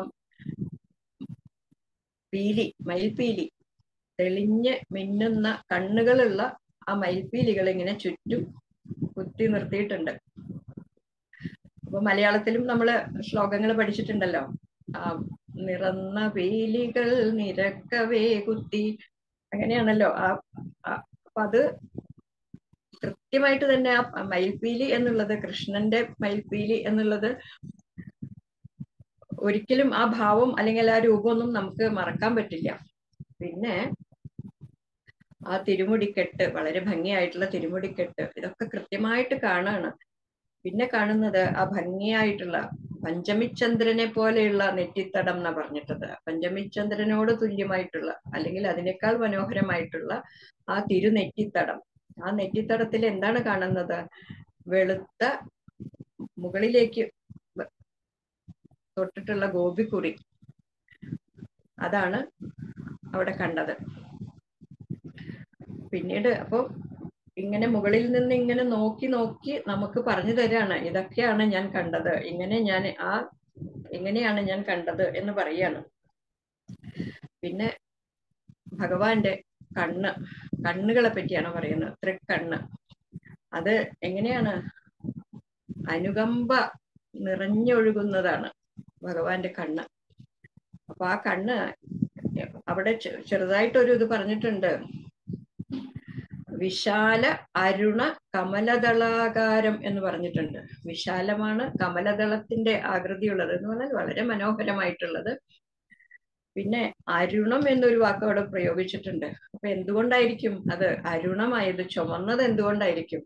പീലി മയിൽപീലി തെളിഞ്ഞ് മിന്നുന്ന കണ്ണുകളുള്ള ആ മയിൽപീലികൾ ഇങ്ങനെ ചുറ്റും കുത്തി നിർത്തിയിട്ടുണ്ട് അപ്പൊ മലയാളത്തിലും നമ്മള് ശ്ലോകങ്ങൾ പഠിച്ചിട്ടുണ്ടല്ലോ ആ നിറന്ന പീലികൾ നിരക്കവേ കുത്തി അങ്ങനെയാണല്ലോ ആ ആ- അപ്പൊ അത് കൃത്യമായിട്ട് തന്നെ ആ മയിൽപീലി എന്നുള്ളത് കൃഷ്ണന്റെ മയിൽപീലി എന്നുള്ളത് ഒരിക്കലും ആ ഭാവം അല്ലെങ്കിൽ ആ രൂപമൊന്നും നമുക്ക് മറക്കാൻ പറ്റില്ല പിന്നെ ആ തിരുമുടിക്കെട്ട് വളരെ ഭംഗിയായിട്ടുള്ള തിരുമുടിക്കെട്ട് ഇതൊക്കെ കൃത്യമായിട്ട് കാണാണ് പിന്നെ കാണുന്നത് ആ ഭംഗിയായിട്ടുള്ള പഞ്ചമിചന്ദ്രനെ പോലെയുള്ള നെറ്റിത്തടം എന്നാ പറഞ്ഞിട്ടത് പഞ്ചമിചന്ദ്രനോട് തുല്യമായിട്ടുള്ള അല്ലെങ്കിൽ അതിനേക്കാൾ മനോഹരമായിട്ടുള്ള ആ തിരുനെറ്റിത്തടം ആ നെറ്റിത്തടത്തിൽ എന്താണ് കാണുന്നത് വെളുത്ത മുകളിലേക്ക് വ- തൊട്ടിട്ടുള്ള ഗോപിക്കുറി അതാണ് അവിടെ കണ്ടത് പിന്നീട് അപ്പൊ ഇങ്ങനെ മുകളിൽ നിന്ന് ഇങ്ങനെ നോക്കി നോക്കി നമുക്ക് പറഞ്ഞു തരാണ് ഇതൊക്കെയാണ് ഞാൻ കണ്ടത് ഇങ്ങനെ ഞാൻ ആ എങ്ങനെയാണ് ഞാൻ കണ്ടത് എന്ന് പറയാണ് പിന്നെ ഭഗവാന്റെ കണ്ണ് കണ്ണുകളെ പറ്റിയാണ് പറയുന്നത് തൃക്കണ്ണ് അത് എങ്ങനെയാണ് അനുകമ്പ നിറഞ്ഞൊഴുകുന്നതാണ് ഭഗവാന്റെ കണ്ണ് അപ്പൊ ആ കണ്ണ് അവിടെ ചെ- ചെറുതായിട്ടൊരു ഇത് പറഞ്ഞിട്ടുണ്ട് വിശാല അരുണ കമലദളാകാരം എന്ന് പറഞ്ഞിട്ടുണ്ട് വിശാലമാണ് കമലദളത്തിന്റെ ആകൃതിയുള്ളത് എന്ന് പറഞ്ഞാൽ വളരെ മനോഹരമായിട്ടുള്ളത് പിന്നെ അരുണം എന്നൊരു വാക്ക് അവിടെ പ്രയോഗിച്ചിട്ടുണ്ട് അപ്പൊ എന്തുകൊണ്ടായിരിക്കും അത് അരുണമായത് ചുമന്നത് എന്തുകൊണ്ടായിരിക്കും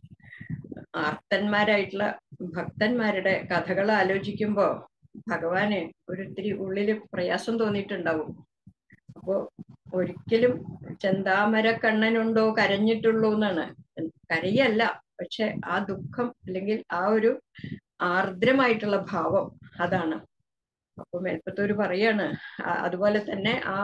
ആർത്തന്മാരായിട്ടുള്ള ഭക്തന്മാരുടെ കഥകൾ ആലോചിക്കുമ്പോ ഭഗവാന് ഒരിത്തിരി ഉള്ളില് പ്രയാസം തോന്നിയിട്ടുണ്ടാവും അപ്പോ ഒരിക്കലും ചെന്താമര കണ്ണനുണ്ടോ കരഞ്ഞിട്ടുള്ളൂ എന്നാണ് കരയല്ല പക്ഷെ ആ ദുഃഖം അല്ലെങ്കിൽ ആ ഒരു ആർദ്രമായിട്ടുള്ള ഭാവം അതാണ് അപ്പൊ മേൽപ്പത്തൂര് പറയാണ് ആ- അതുപോലെ തന്നെ ആ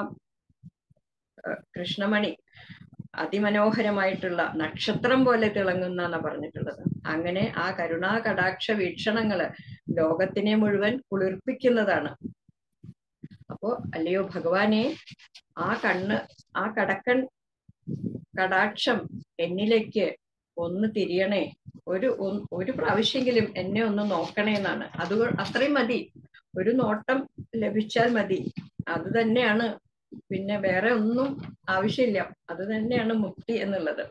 ആ, കൃഷ്ണമണി അതിമനോഹരമായിട്ടുള്ള നക്ഷത്രം പോലെ തിളങ്ങുന്ന എന്നാ പറഞ്ഞിട്ടുള്ളത് അങ്ങനെ ആ കരുണാ കടാക്ഷ വീക്ഷണങ്ങള് ലോകത്തിനെ മുഴുവൻ കുളിർപ്പിക്കുന്നതാണ് അപ്പോ അല്ലയോ ഭഗവാനെ ആ കണ്ണ് ആ കടക്കൺ കടാക്ഷം എന്നിലേക്ക് ഒന്ന് തിരിയണേ ഒരു ഒന്ന് ഒരു പ്രാവശ്യെങ്കിലും എന്നെ ഒന്ന് നോക്കണേ എന്നാണ് അത് അത്രയും മതി ഒരു നോട്ടം ലഭിച്ചാൽ മതി അത് തന്നെയാണ് പിന്നെ വേറെ ഒന്നും ആവശ്യമില്ല അത് തന്നെയാണ് മുക്തി എന്നുള്ളത്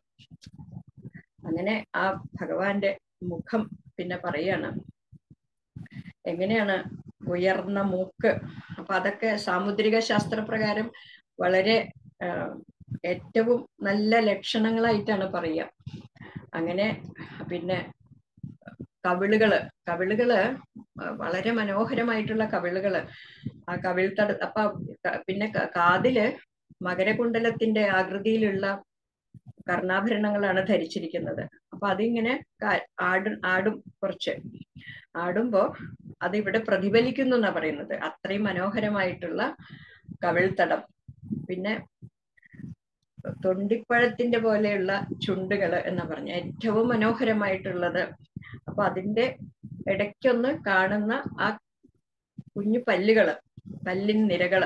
അങ്ങനെ ആ ഭഗവാന്റെ മുഖം പിന്നെ പറയാണ് എങ്ങനെയാണ് ഉയർന്ന മൂക്ക് അപ്പൊ അതൊക്കെ സാമുദ്രിക ശാസ്ത്രപ്രകാരം വളരെ ആ, ഏറ്റവും നല്ല ലക്ഷണങ്ങളായിട്ടാണ് പറയുക അങ്ങനെ പിന്നെ കവിളുകള് കവിളുകള് വളരെ മനോഹരമായിട്ടുള്ള കവിളുകള് ആ കവിൾ തട അപ്പൊ ക- പിന്നെ ക- കാതില് മകരകുണ്ടലത്തിന്റെ ആകൃതിയിലുള്ള കർണാഭരണങ്ങളാണ് ധരിച്ചിരിക്കുന്നത് അപ്പൊ അതിങ്ങനെ കാ- ആടും ആടും കുറച്ച് ആടുമ്പോ അത് ഇവിടെ പ്രതിഫലിക്കുന്നു എന്നാ പറയുന്നത് അത്രയും മനോഹരമായിട്ടുള്ള കവിൾത്തടം പിന്നെ തൊണ്ടിപ്പഴത്തിന്റെ പോലെയുള്ള ചുണ്ടുകള് എന്നാ പറഞ്ഞ ഏറ്റവും മനോഹരമായിട്ടുള്ളത് അപ്പൊ അതിന്റെ ഇടയ്ക്കൊന്ന് കാണുന്ന ആ കുഞ്ഞു പല്ലുകള് പല്ലിൻ നിരകള്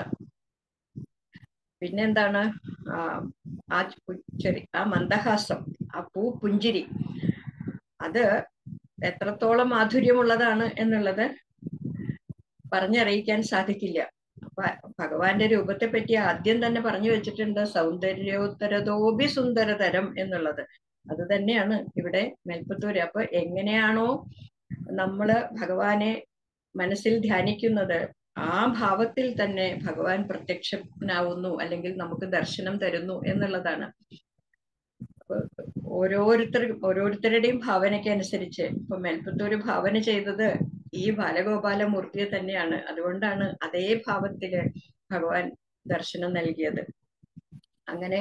പിന്നെന്താണ് ആ ആ പു- ചെറി ആ മന്ദഹാസം ആ പൂ പുഞ്ചിരി അത് എത്രത്തോളം മാധുര്യമുള്ളതാണ് എന്നുള്ളത് പറഞ്ഞറിയിക്കാൻ സാധിക്കില്ല അപ്പൊ ഭഗവാന്റെ രൂപത്തെ പറ്റി ആദ്യം തന്നെ പറഞ്ഞു വെച്ചിട്ടുണ്ട് സൗന്ദര്യോത്തരതോപി സുന്ദരതരം എന്നുള്ളത് അത് തന്നെയാണ് ഇവിടെ മേൽപ്പത്തൂര് അപ്പൊ എങ്ങനെയാണോ നമ്മള് ഭഗവാനെ മനസ്സിൽ ധ്യാനിക്കുന്നത് ആ ഭാവത്തിൽ തന്നെ ഭഗവാൻ പ്രത്യക്ഷനാവുന്നു അല്ലെങ്കിൽ നമുക്ക് ദർശനം തരുന്നു എന്നുള്ളതാണ് അപ്പൊ ഓരോരുത്തർ ഓരോരുത്തരുടെയും ഭാവനയ്ക്ക് അനുസരിച്ച് ഇപ്പൊ മേൽപ്പത്തൂര് ഭാവന ചെയ്തത് ഈ ബാലഗോപാലമൂർത്തിയെ തന്നെയാണ് അതുകൊണ്ടാണ് അതേ ഭാവത്തില് ഭഗവാൻ ദർശനം നൽകിയത് അങ്ങനെ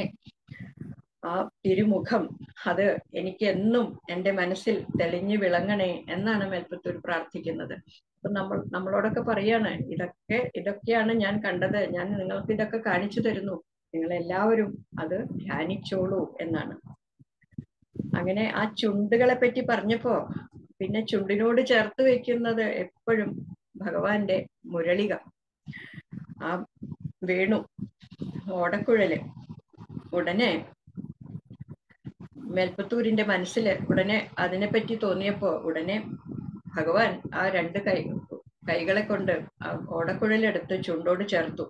ആ തിരുമുഖം അത് എനിക്ക് എന്നും എൻ്റെ മനസ്സിൽ തെളിഞ്ഞു വിളങ്ങണേ എന്നാണ് മേൽപ്പത്തൂർ പ്രാർത്ഥിക്കുന്നത് അപ്പൊ നമ്മൾ നമ്മളോടൊക്കെ പറയാണ് ഇതൊക്കെ ഇതൊക്കെയാണ് ഞാൻ കണ്ടത് ഞാൻ നിങ്ങൾക്ക് ഇതൊക്കെ കാണിച്ചു തരുന്നു നിങ്ങൾ എല്ലാവരും അത് ധ്യാനിച്ചോളൂ എന്നാണ് അങ്ങനെ ആ ചുണ്ടുകളെ പറ്റി പറഞ്ഞപ്പോ പിന്നെ ചുണ്ടിനോട് ചേർത്ത് വെക്കുന്നത് എപ്പോഴും ഭഗവാന്റെ മുരളിക ആ വേണു ഓടക്കുഴല് ഉടനെ മേൽപ്പത്തൂരിന്റെ മനസ്സിൽ ഉടനെ അതിനെപ്പറ്റി തോന്നിയപ്പോ ഉടനെ ഭഗവാൻ ആ രണ്ട് കൈ കൈകളെ കൊണ്ട് ആ ഓടക്കുഴലെടുത്ത് ചുണ്ടോട് ചേർത്തു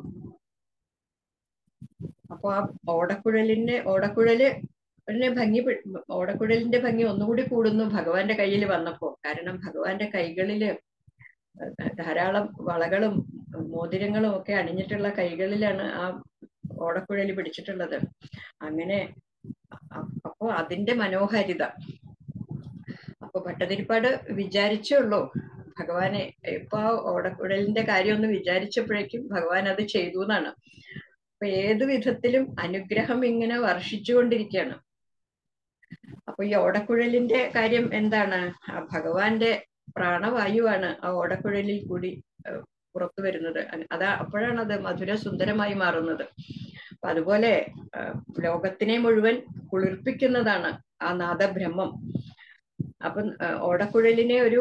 അപ്പൊ ആ ഓടക്കുഴലിന്റെ ഓടക്കുഴല് പിന്നെ ഭംഗി പി- ഓടക്കുഴലിന്റെ ഭംഗി ഒന്നുകൂടി കൂടുന്നു ഭഗവാന്റെ കയ്യിൽ വന്നപ്പോ കാരണം ഭഗവാന്റെ കൈകളില് ധാരാളം വളകളും മോതിരങ്ങളും ഒക്കെ അണിഞ്ഞിട്ടുള്ള കൈകളിലാണ് ആ ഓടക്കുഴൽ പിടിച്ചിട്ടുള്ളത് അങ്ങനെ അ- അപ്പൊ അതിന്റെ മനോഹാരിത അപ്പൊ ഭട്ടതിരിപ്പാട് വിചാരിച്ചേ ഉള്ളൂ ഭഗവാനെ ഇപ്പൊ ആ ഓടക്കുഴലിന്റെ കാര്യം ഒന്ന് വിചാരിച്ചപ്പോഴേക്കും ഭഗവാൻ അത് ചെയ്തു എന്നാണ് അപ്പൊ ഏതു വിധത്തിലും അനുഗ്രഹം ഇങ്ങനെ വർഷിച്ചുകൊണ്ടിരിക്കുകയാണ് അപ്പൊ ഈ ഓടക്കുഴലിന്റെ കാര്യം എന്താണ് ആ ഭഗവാന്റെ പ്രാണവായുവാണ് ആ ഓടക്കുഴലിൽ കൂടി ഏഹ്, പുറത്തു വരുന്നത് അ- അതാ അപ്പോഴാണ് അത് മധുര സുന്ദരമായി മാറുന്നത് അപ്പൊ അതുപോലെ ഏഹ്, ലോകത്തിനെ മുഴുവൻ കുളിർപ്പിക്കുന്നതാണ് ആ നാദബ്രഹ്മം അപ്പൊ ഏഹ്, ഓടക്കുഴലിനെ ഒരു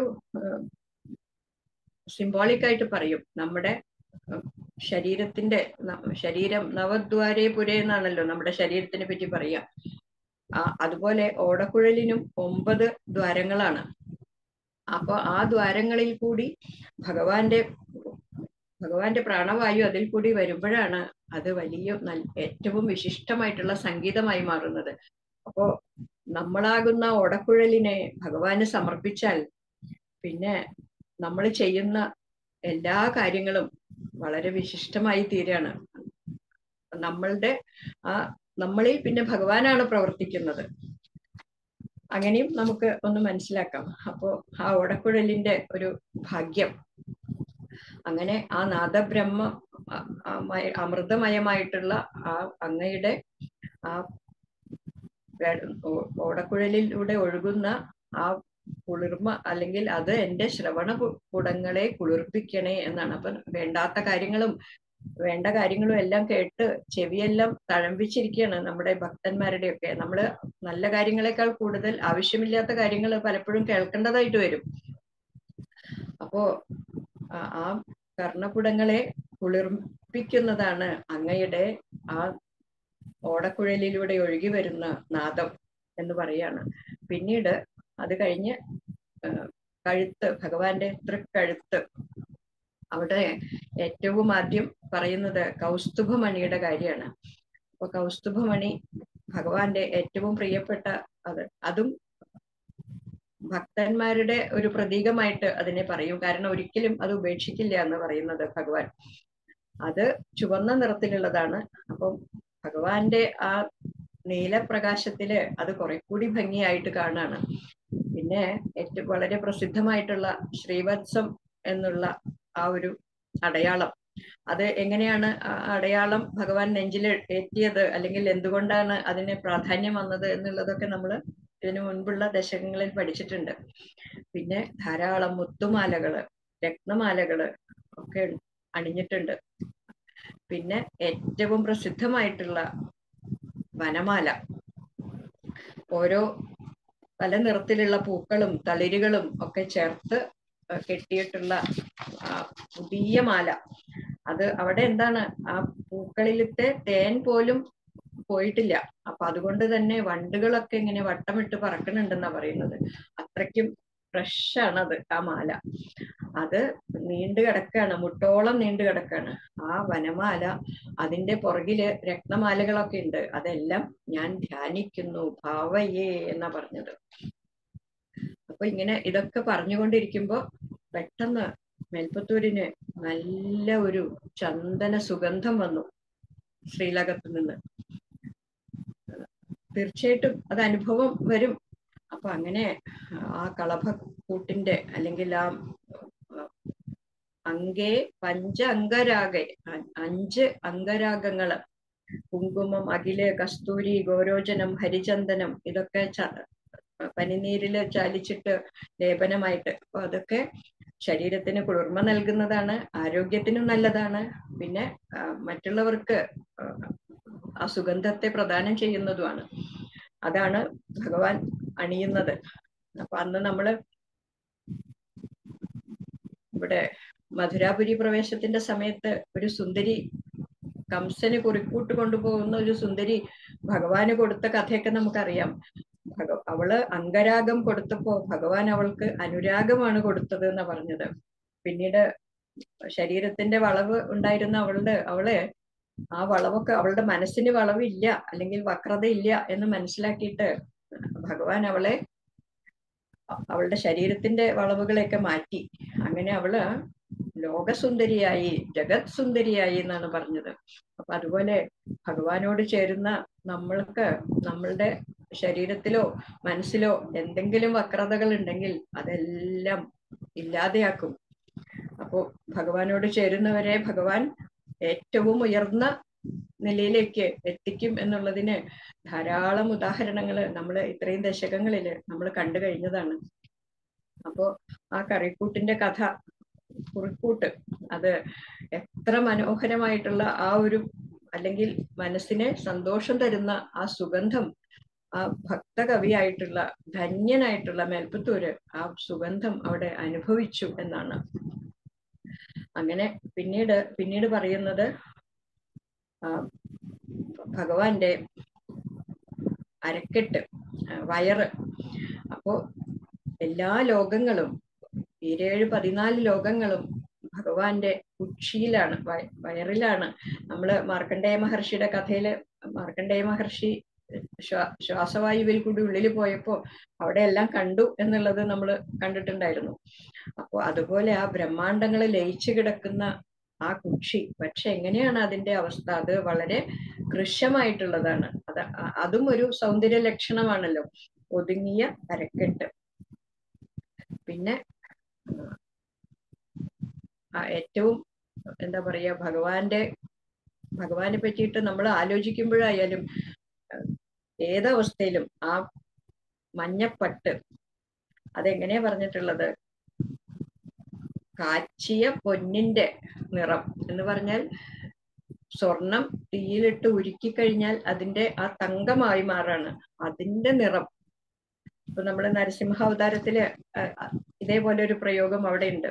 സിംബോളിക് ആയിട്ട് പറയും നമ്മുടെ ഏഹ്, ശരീരത്തിന്റെ ന- ശരീരം നവദ്വാരേ പുരേ എന്നാണല്ലോ നമ്മുടെ ശരീരത്തിനെ പറ്റി പറയാ ആ അതുപോലെ ഓടക്കുഴലിനും ഒമ്പത് ദ്വാരങ്ങളാണ് അപ്പൊ ആ ദ്വാരങ്ങളിൽ കൂടി ഭഗവാന്റെ ഭഗവാന്റെ പ്രാണവായു അതിൽ കൂടി വരുമ്പോഴാണ് അത് വലിയ നൽ- ഏറ്റവും വിശിഷ്ടമായിട്ടുള്ള സംഗീതമായി മാറുന്നത് അപ്പോ നമ്മളാകുന്ന ഓടക്കുഴലിനെ ഭഗവാന് സമർപ്പിച്ചാൽ പിന്നെ നമ്മൾ ചെയ്യുന്ന എല്ലാ കാര്യങ്ങളും വളരെ വിശിഷ്ടമായി തീരാണ് നമ്മളുടെ ആ നമ്മളിൽ പിന്നെ ഭഗവാനാണ് പ്രവർത്തിക്കുന്നത് അങ്ങനെയും നമുക്ക് ഒന്ന് മനസ്സിലാക്കാം അപ്പോ ആ ഓടക്കുഴലിന്റെ ഒരു ഭാഗ്യം അങ്ങനെ ആ നാദബ്രഹ്മ അ- ആ മയ- അമൃതമയമായിട്ടുള്ള ആ അങ്ങയുടെ ആ വെ- ഓ- ഓടക്കുഴലിലൂടെ ഒഴുകുന്ന ആ കുളിർമ അല്ലെങ്കിൽ അത് എന്റെ ശ്രവണ കു- കുടങ്ങളെ കുളിർപ്പിക്കണേ എന്നാണ് അപ്പൊ വേണ്ടാത്ത കാര്യങ്ങളും വേണ്ട കാര്യങ്ങളും എല്ലാം കേട്ട് ചെവിയെല്ലാം തഴമ്പിച്ചിരിക്കുകയാണ് നമ്മുടെ ഭക്തന്മാരുടെയൊക്കെ നമ്മള് നല്ല കാര്യങ്ങളെക്കാൾ കൂടുതൽ ആവശ്യമില്ലാത്ത കാര്യങ്ങൾ പലപ്പോഴും കേൾക്കേണ്ടതായിട്ട് വരും അപ്പോ ആ- ആ കർണപുടങ്ങളെ കുളിർപ്പിക്കുന്നതാണ് അങ്ങയുടെ ആ ഓടക്കുഴലിലൂടെ ഒഴുകി വരുന്ന നാദം എന്ന് പറയാണ് പിന്നീട് അത് കഴിഞ്ഞ് ആ, കഴുത്ത് ഭഗവാന്റെ തൃക്കഴുത്ത് അവിടെ ഏറ്റവും ആദ്യം പറയുന്നത് കൗസ്തുഭമണിയുടെ കാര്യമാണ് അപ്പൊ കൗസ്തുഭമണി ഭഗവാന്റെ ഏറ്റവും പ്രിയപ്പെട്ട അത് അതും ഭക്തന്മാരുടെ ഒരു പ്രതീകമായിട്ട് അതിനെ പറയും കാരണം ഒരിക്കലും അത് ഉപേക്ഷിക്കില്ല എന്ന് പറയുന്നത് ഭഗവാൻ അത് ചുവന്ന നിറത്തിലുള്ളതാണ് അപ്പം ഭഗവാന്റെ ആ നീലപ്രകാശത്തില് അത് കുറെ കൂടി ഭംഗിയായിട്ട് കാണാണ് പിന്നെ ഏറ്റവും വളരെ പ്രസിദ്ധമായിട്ടുള്ള ശ്രീവത്സം എന്നുള്ള ആ ഒരു അടയാളം അത് എങ്ങനെയാണ് ആ അടയാളം ഭഗവാൻ നെഞ്ചിൽ ഏറ്റിയത് അല്ലെങ്കിൽ എന്തുകൊണ്ടാണ് അതിന് പ്രാധാന്യം വന്നത് എന്നുള്ളതൊക്കെ നമ്മൾ ഇതിനു മുൻപുള്ള ദശകങ്ങളിൽ പഠിച്ചിട്ടുണ്ട് പിന്നെ ധാരാളം മുത്തുമാലകള് രത്നമാലകള് ഒക്കെ അണിഞ്ഞിട്ടുണ്ട് പിന്നെ ഏറ്റവും പ്രസിദ്ധമായിട്ടുള്ള വനമാല ഓരോ പല നിറത്തിലുള്ള പൂക്കളും തളിരുകളും ഒക്കെ ചേർത്ത് ആ, കെട്ടിയിട്ടുള്ള ആ, പുതിയ മാല അത് അവിടെ എന്താണ് ആ പൂക്കളിലത്തെ തേൻ പോലും പോയിട്ടില്ല അപ്പൊ അതുകൊണ്ട് തന്നെ വണ്ടുകളൊക്കെ ഇങ്ങനെ വട്ടമിട്ട് പറക്കണുണ്ടെന്നാ പറയുന്നത് അത്രയ്ക്കും ഫ്രഷ് ആണ് അത് ആ മാല അത് നീണ്ടു കിടക്കാണ് മുട്ടോളം നീണ്ടു കിടക്കാണ് ആ വനമാല അതിന്റെ പുറകില് രത്നമാലകളൊക്കെ ഉണ്ട് അതെല്ലാം ഞാൻ ധ്യാനിക്കുന്നു ഭാവയേ എന്നാ പറഞ്ഞത് അപ്പൊ ഇങ്ങനെ ഇതൊക്കെ പറഞ്ഞുകൊണ്ടിരിക്കുമ്പോ പെട്ടെന്ന് മേൽപ്പത്തൂരിന് നല്ല ഒരു ചന്ദന സുഗന്ധം വന്നു ശ്രീലകത്ത് നിന്ന് തീർച്ചയായിട്ടും അത് അനുഭവം വരും അപ്പൊ അങ്ങനെ ആ കളഭക്കൂട്ടിന്റെ അല്ലെങ്കിൽ ആ അങ്കേ പഞ്ച അംഗരാഗെ അ- അഞ്ച് അംഗരാഗങ്ങള് കുങ്കുമം അകില് കസ്തൂരി ഗോരോചനം ഹരിചന്ദനം ഇതൊക്കെ ച- പനിനീരില് ചാലിച്ചിട്ട് ലേപനമായിട്ട് അപ്പൊ അതൊക്കെ ശരീരത്തിന് കുളിർമ നൽകുന്നതാണ് ആരോഗ്യത്തിനും നല്ലതാണ് പിന്നെ ആ, മറ്റുള്ളവർക്ക് ആ, ആ സുഗന്ധത്തെ പ്രദാനം ചെയ്യുന്നതുമാണ് അതാണ് ഭഗവാൻ അണിയുന്നത് അപ്പൊ അന്ന് നമ്മള് ഇവിടെ മധുരാപുരി പ്രവേശത്തിന്റെ സമയത്ത് ഒരു സുന്ദരി കംസന് കുറിക്കൂട്ട് കൊണ്ടുപോകുന്ന ഒരു സുന്ദരി ഭഗവാന് കൊടുത്ത കഥയൊക്കെ നമുക്കറിയാം ഭഗ അവള് അംഗരാഗം കൊടുത്തപ്പോ ഭഗവാൻ അവൾക്ക് അനുരാഗമാണ് കൊടുത്തത് എന്നാ പറഞ്ഞത് പിന്നീട് ശരീരത്തിന്റെ വളവ് ഉണ്ടായിരുന്ന അവളുടെ അവളെ ആ വളവൊക്കെ അവളുടെ മനസ്സിന് വളവില്ല അല്ലെങ്കിൽ വക്രതയില്ല എന്ന് മനസ്സിലാക്കിയിട്ട് ഭഗവാൻ അവളെ അ- അവളുടെ ശരീരത്തിന്റെ വളവുകളെയൊക്കെ മാറ്റി അങ്ങനെ അവള് ലോകസുന്ദരിയായി ജഗത് സുന്ദരിയായി എന്നാണ് പറഞ്ഞത് അപ്പൊ അതുപോലെ ഭഗവാനോട് ചേരുന്ന നമ്മൾക്ക് നമ്മളുടെ ശരീരത്തിലോ മനസ്സിലോ എന്തെങ്കിലും വക്രതകൾ ഉണ്ടെങ്കിൽ അതെല്ലാം ഇല്ലാതെയാക്കും അപ്പോ ഭഗവാനോട് ചേരുന്നവരെ ഭഗവാൻ ഏറ്റവും ഉയർന്ന നിലയിലേക്ക് എത്തിക്കും എന്നുള്ളതിന് ധാരാളം ഉദാഹരണങ്ങൾ നമ്മൾ ഇത്രയും ദശകങ്ങളിൽ നമ്മൾ കണ്ടു കഴിഞ്ഞതാണ് അപ്പോ ആ കറിക്കൂട്ടിന്റെ കഥ കുറിക്കൂട്ട് അത് എത്ര മനോഹരമായിട്ടുള്ള ആ ഒരു അല്ലെങ്കിൽ മനസ്സിന് സന്തോഷം തരുന്ന ആ സുഗന്ധം ആ ഭക്തകവിയായിട്ടുള്ള ധന്യനായിട്ടുള്ള മേൽപ്പത്തൂര് ആ സുഗന്ധം അവിടെ അനുഭവിച്ചു എന്നാണ് അങ്ങനെ പിന്നീട് പിന്നീട് പറയുന്നത് ആ ഭഗവാന്റെ അരക്കെട്ട് ആ, വയറ് അപ്പോ എല്ലാ ലോകങ്ങളും ഈരേഴ് പതിനാല് ലോകങ്ങളും ഭഗവാന്റെ ഉച്ച കുക്ഷിയിലാണ് വയ- വയറിലാണ് നമ്മള് മാർക്കണ്ഡേയ മഹർഷിയുടെ കഥയില് മാർക്കണ്ഡേയ മഹർഷി ശ്വാ ശ്വാസവായുവിൽ കൂടി ഉള്ളിൽ പോയപ്പോ അവിടെ എല്ലാം കണ്ടു എന്നുള്ളത് നമ്മൾ കണ്ടിട്ടുണ്ടായിരുന്നു അപ്പൊ അതുപോലെ ആ ബ്രഹ്മാണ്ടങ്ങൾ ലയിച്ചു കിടക്കുന്ന ആ കുക്ഷി പക്ഷെ എങ്ങനെയാണ് അതിന്റെ അവസ്ഥ അത് വളരെ കൃശമായിട്ടുള്ളതാണ് അത് അ- അതും ഒരു സൗന്ദര്യ ലക്ഷണമാണല്ലോ ഒതുങ്ങിയ അരക്കെട്ട് പിന്നെ ആ ഏറ്റവും എന്താ പറയാ ഭഗവാന്റെ ഭഗവാനെ പറ്റിയിട്ട് നമ്മൾ ആലോചിക്കുമ്പോഴായാലും അഹ് ഏതവസ്ഥയിലും ആ മഞ്ഞപ്പട്ട് അതെങ്ങനെയാ പറഞ്ഞിട്ടുള്ളത് കാച്ചിയ പൊന്നിന്റെ നിറം എന്ന് പറഞ്ഞാൽ സ്വർണം തീയിലിട്ട് ഉരുക്കി കഴിഞ്ഞാൽ അതിന്റെ ആ തങ്കമായി മാറാണ് അതിന്റെ നിറം ഇപ്പൊ നമ്മുടെ നരസിംഹ അവതാരത്തില് അഹ് അഹ് ഇതേപോലെ ഒരു പ്രയോഗം അവിടെ ഉണ്ട്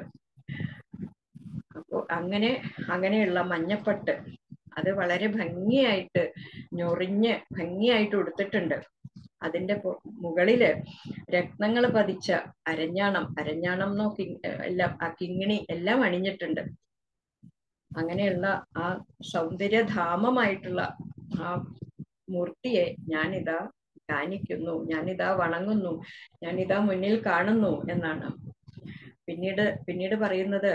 അപ്പോ അങ്ങനെ അങ്ങനെയുള്ള മഞ്ഞപ്പട്ട് അത് വളരെ ഭംഗിയായിട്ട് ഞൊറിഞ്ഞ് ഭംഗിയായിട്ട് ഉടുത്തിട്ടുണ്ട് അതിന്റെ പൊ- മുകളില് രത്നങ്ങൾ പതിച്ച അരഞ്ഞാണം അരഞ്ഞാണം എന്നോ കി- എല്ലാം ആ കിങ്ങിണി എല്ലാം അണിഞ്ഞിട്ടുണ്ട് അങ്ങനെയുള്ള ആ സൗന്ദര്യധാമമായിട്ടുള്ള ആ മൂർത്തിയെ ഞാനിതാ ധ്യാനിക്കുന്നു ഞാനിതാ വണങ്ങുന്നു ഞാനിതാ മുന്നിൽ കാണുന്നു എന്നാണ് പിന്നീട് പിന്നീട് പറയുന്നത്